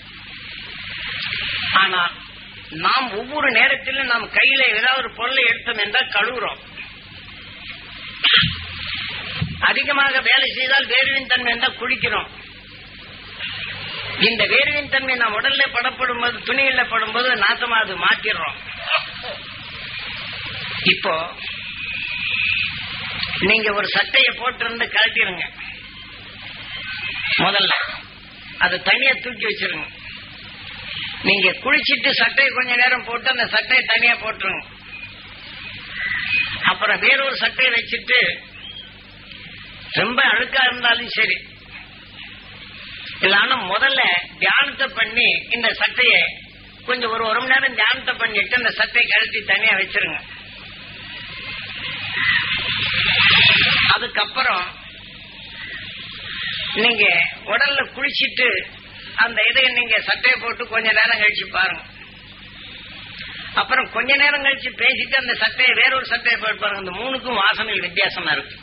Speaker 2: ஆனால் நாம் ஒவ்வொரு நேரத்திலும் நாம் கையில ஏதாவது ஒரு பொருளை எடுத்தோம் என்றால் கழுவுறோம் அதிகமாக வேலை செய்தால் வேர்வின் தன்மை என்றால் குளிக்கிறோம் இந்த வேர்வின் தன்மை நாம் உடல்ல படப்படும் போது துணியில படும்போது நாசமா அது மாத்திடுறோம் இப்போ நீங்க ஒரு சட்டையை போட்டிருந்து கழட்டிருங்க முதல்ல அது தனியா தூக்கி வச்சிருங்க நீங்க குளிச்சிட்டு சட்டையை கொஞ்ச நேரம் போட்டு அந்த சட்டையை தனியா போட்டுருங்க அப்புறம் வேறொரு சட்டையை வச்சுட்டு ரொம்ப அழுக்கா இருந்தாலும் சரி இல்லைன்னா முதல்ல தியானத்தை பண்ணி இந்த சட்டையை கொஞ்சம் ஒரு ஒரு மணி நேரம் தியானத்தை பண்ணிட்டு இந்த சட்டையை கழட்டி தனியா வச்சிருங்க அதுக்கப்புறம்
Speaker 4: நீங்க உடல்ல குளிச்சிட்டு அந்த இதை நீங்க சட்டையை போட்டு கொஞ்ச நேரம் கழிச்சு பாருங்க அப்புறம் கொஞ்ச நேரம் கழிச்சு பேசிட்டு அந்த சட்டையை வேறொரு சட்டையை போட்டு பாருங்க அந்த மூணுக்கும் வாசனை வித்தியாசமா இருக்கு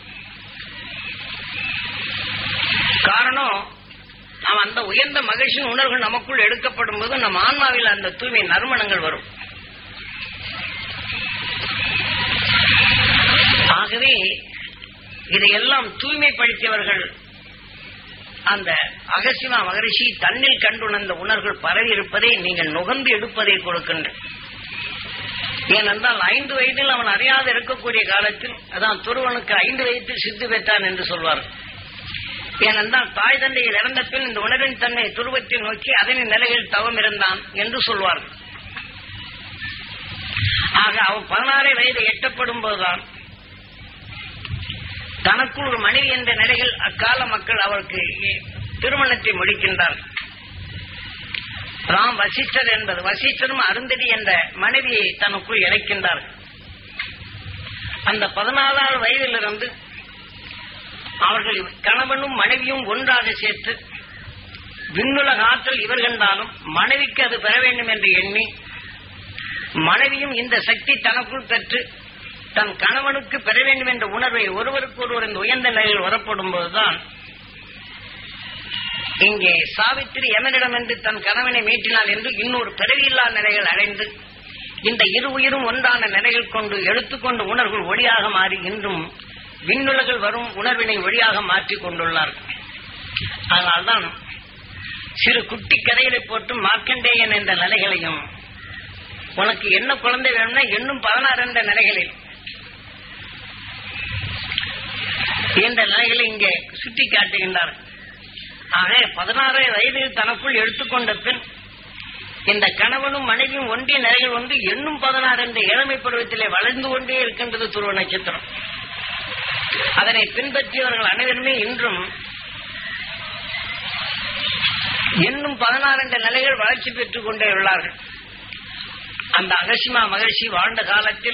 Speaker 4: காரணம் நாம் அந்த உயர்ந்த மகிழ்ச்சியின் உணர்வு நமக்குள் எடுக்கப்படும் போது நம் ஆன்மாவில் அந்த தூய்மை நறுமணங்கள் வரும் ஆகவே இதையெல்லாம் தூய்மைப்படுத்தியவர்கள் அந்த அகசிமா மகரிஷி தன்னில் கண்டுணர்ந்த உணர்வுகள் பரவி இருப்பதை நீங்கள் நுகர்ந்து எடுப்பதை கொடுக்கின்ற ஏனென்றால் ஐந்து வயதில் அவன் அறியாது இருக்கக்கூடிய காலத்தில் அதான் துருவனுக்கு ஐந்து வயதில் சித்து பெற்றான் என்று சொல்வார் ஏனென்றால் தாய் தந்தையை இறந்த பின் இந்த உணர்வின் தன்னை துருவத்தை நோக்கி அதனின் நிலையில் தவம் இருந்தான் என்று சொல்வார்கள் ஆக அவன் பதினாறு வயது எட்டப்படும் போதுதான் தனக்குள் ஒரு மனைவி என்ற நிலையில் அக்கால மக்கள் அவருக்கு திருமணத்தை முடிக்கின்றார் ராம் வசிஷ்டர் என்பது வசிஷ்டரும் அருந்ததி என்ற மனைவியை தனக்குள் இணைக்கின்றார் அந்த பதினாலாவது வயதிலிருந்து அவர்கள் கணவனும் மனைவியும் ஒன்றாக சேர்த்து விண்ணுலக ஆற்றல் இவர் கண்டாலும் மனைவிக்கு அது பெற வேண்டும் என்று எண்ணி மனைவியும் இந்த சக்தி தனக்குள் பெற்று தன் கணவனுக்கு பெற வேண்டும் என்ற உணர்வை ஒருவருக்கு ஒருவர் இந்த உயர்ந்த நிலையில் வரப்படும் போதுதான் இங்கே சாவித்திரி எமனிடம் என்று தன் கணவனை மீட்டினாள் என்று இன்னொரு பிறவியில்லா நிலைகள் அடைந்து இந்த இரு உயிரும் ஒன்றான நிலைகள் கொண்டு எடுத்துக்கொண்டு உணர்வுகள் ஒளியாக மாறி இன்றும் விண்ணுலகில் வரும் உணர்வினை ஒளியாக மாற்றிக் கொண்டுள்ளார் அதனால்தான் சிறு குட்டி கதைகளை போட்டு மார்க்கண்டேயன் என்ற நிலைகளையும் உனக்கு என்ன குழந்தை வேணும்னா இன்னும் பதினாறு என்ற நிலைகளில் என்ற நிலைகளை இங்கே சுட்டி காட்டுகின்றார் ஆக பதினாறு வயதில் தனக்குள் எடுத்துக்கொண்ட பின் இந்த கணவனும் மனைவியும் ஒன்றிய நிலைகள் வந்து எண்ணும் பதினாறு என்ற இளமை பருவத்திலே வளர்ந்து கொண்டே இருக்கின்றது துருவ நட்சத்திரம் அதனை பின்பற்றியவர்கள் அனைவருமே இன்றும் இன்னும் பதினாறு என்ற நிலைகள் வளர்ச்சி பெற்றுக் கொண்டே உள்ளார்கள் அந்த அகசிமா மகிழ்ச்சி வாழ்ந்த காலத்தில்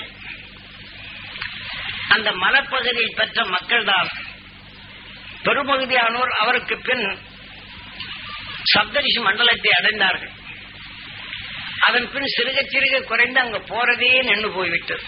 Speaker 4: அந்த மலப்பகுதியில் பெற்ற மக்கள்தான் பெரும்பகுதியானோர் அவருக்கு பின் சப்தரிஷி மண்டலத்தை அடைந்தார்கள் அதன் பின் சிறுக சிறுக குறைந்து அங்க போறதே நின்று போய்விட்டது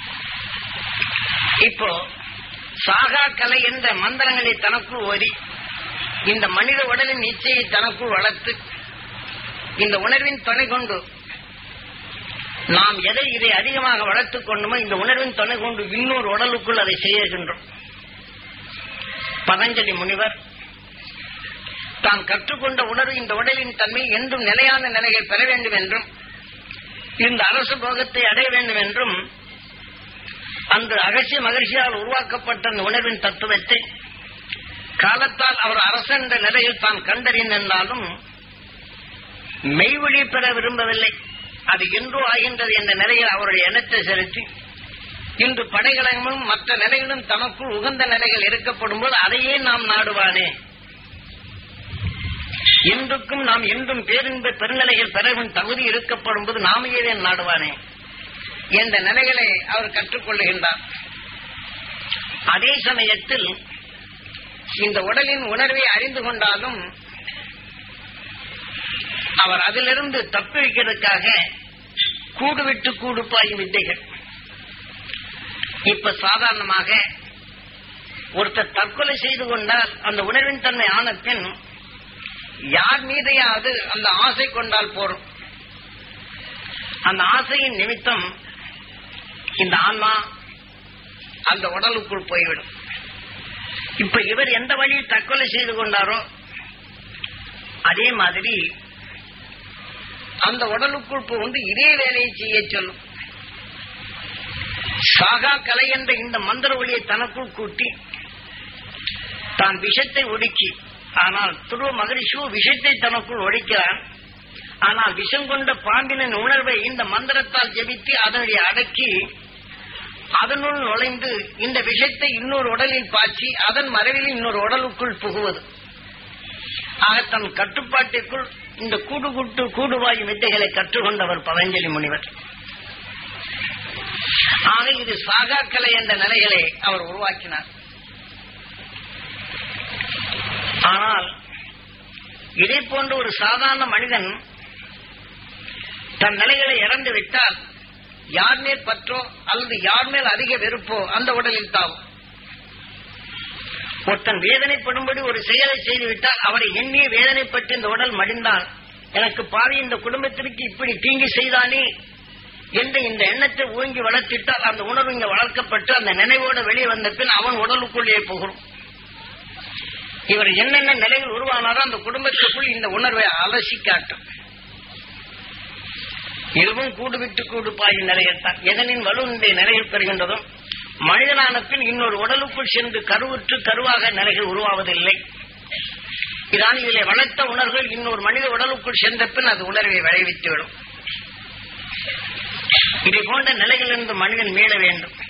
Speaker 4: இப்போ சாகா கலை என்ற மந்திரங்களை தனக்குள் ஓதி இந்த மனித உடலின் இச்சையை தனக்குள் வளர்த்து இந்த உணர்வின் துணை கொண்டு நாம் எதை இதை அதிகமாக வளர்த்துக் கொண்டுமோ இந்த உணர்வின் துணை கொண்டு இன்னொரு உடலுக்குள் அதை செய்கின்றோம் பதஞ்சலி முனிவர் தான் கற்றுக்கொண்ட உணர்வு இந்த உடலின் தன்மை என்றும் நிலையான நிலையை பெற வேண்டும் என்றும் இந்த அரசு போகத்தை அடைய வேண்டும் என்றும் அந்த அகசிய மகிழ்ச்சியால் உருவாக்கப்பட்ட அந்த உணர்வின் தத்துவத்தை காலத்தால் அவர் அரசன் என்ற நிலையில் தான் கண்டறிந்தாலும் மெய்வழி பெற விரும்பவில்லை அது என்றோ ஆகின்றது என்ற நிலையில் அவருடைய எண்ணத்தை செலுத்தி இன்று படைகளமும் மற்ற நிலைகளும் தமக்குள் உகந்த நிலைகள் இருக்கப்படும் போது அதையே நாம் நாடுவானே இன்றுக்கும் நாம் என்றும் பேரின்ப பெருநிலைகள் பெறவும் தகுதி இருக்கப்படும் போது நாமையே நாடுவானே என்ற நிலைகளை அவர் கற்றுக்கொள்ளுகின்றார் அதே சமயத்தில் இந்த உடலின் உணர்வை அறிந்து கொண்டாலும் அவர் அதிலிருந்து தப்பி வைக்கிறதுக்காக கூடு விட்டு கூடு பாயும் வித்தைகள் இப்ப சாதாரணமாக ஒருத்தர் தற்கொலை செய்து கொண்டால் அந்த உணர்வின் தன்மை ஆன பின் யார் மீதையாவது அந்த ஆசை கொண்டால் போறோம் அந்த ஆசையின் நிமித்தம் இந்த ஆன்மா அந்த உடலுக்குள் போய்விடும் இப்ப இவர் எந்த வழியில் தற்கொலை செய்து கொண்டாரோ அதே மாதிரி அந்த உடலுக்குள் புகுந்து இதே வேலையை செய்ய சொல்லும் சாகா கலை என்ற இந்த மந்திர ஒளியை தனக்குள் கூட்டி தான் விஷத்தை ஒடுக்கி ஆனால் துருவ மகரிஷு விஷத்தை தனக்குள் ஒடுக்கிறான் ஆனால் விஷம் கொண்ட பாம்பினின் உணர்வை இந்த மந்திரத்தால் ஜெபித்து அதனை அடக்கி அதனுள் நுழைந்து இந்த விஷத்தை இன்னொரு உடலில் பாய்ச்சி அதன் மறைவில் இன்னொரு உடலுக்குள் புகுவது ஆக தன் கட்டுப்பாட்டிற்குள் இந்த கூடு குட்டு கூடுவாயு வித்தைகளை கற்றுக்கொண்டவர் பதஞ்சலி முனிவர் ஆக இது சாகாக்கலை என்ற நிலைகளை அவர் உருவாக்கினார் ஆனால் இதை போன்ற ஒரு சாதாரண மனிதன் தன் நிலைகளை இறந்து விட்டால் யார் மேல் பற்றோ அல்லது யார் மேல் அதிக வெறுப்போ அந்த உடலில் தாவும் ஒருத்தன் வேதனைப்படும்படி ஒரு செயலை செய்துவிட்டால் அவரை எண்ணிய வேதனைப்பட்டு இந்த உடல் மடிந்தால் எனக்கு பாதி இந்த குடும்பத்திற்கு இப்படி தீங்கு செய்தானே என்று இந்த எண்ணத்தை ஓங்கி வளர்த்திட்டால் அந்த உணர்வு இங்க வளர்க்கப்பட்டு அந்த நினைவோடு வெளியே வந்த பின் அவன் உடலுக்குள்ளே புகும் இவர் என்னென்ன நிலையில் உருவானாரோ அந்த குடும்பத்துக்குள் இந்த உணர்வை அலசி காட்டும் இதுவும் கூடு விட்டு கூடு பாயும் நிலையத்தான் எதனின் வலு இந்த நிலையில் பெறுகின்றதும் மனிதனான பின் இன்னொரு உடலுக்குள் சென்று கருவுற்று கருவாக நிலைகள் உருவாவதில்லை இதான் இதிலே வளர்த்த உணர்வுகள் இன்னொரு மனித உடலுக்குள் சென்ற பின் அது உணர்வை விளைவித்துவிடும் இதை போன்ற நிலைகளிலிருந்து மனிதன் மீள வேண்டும்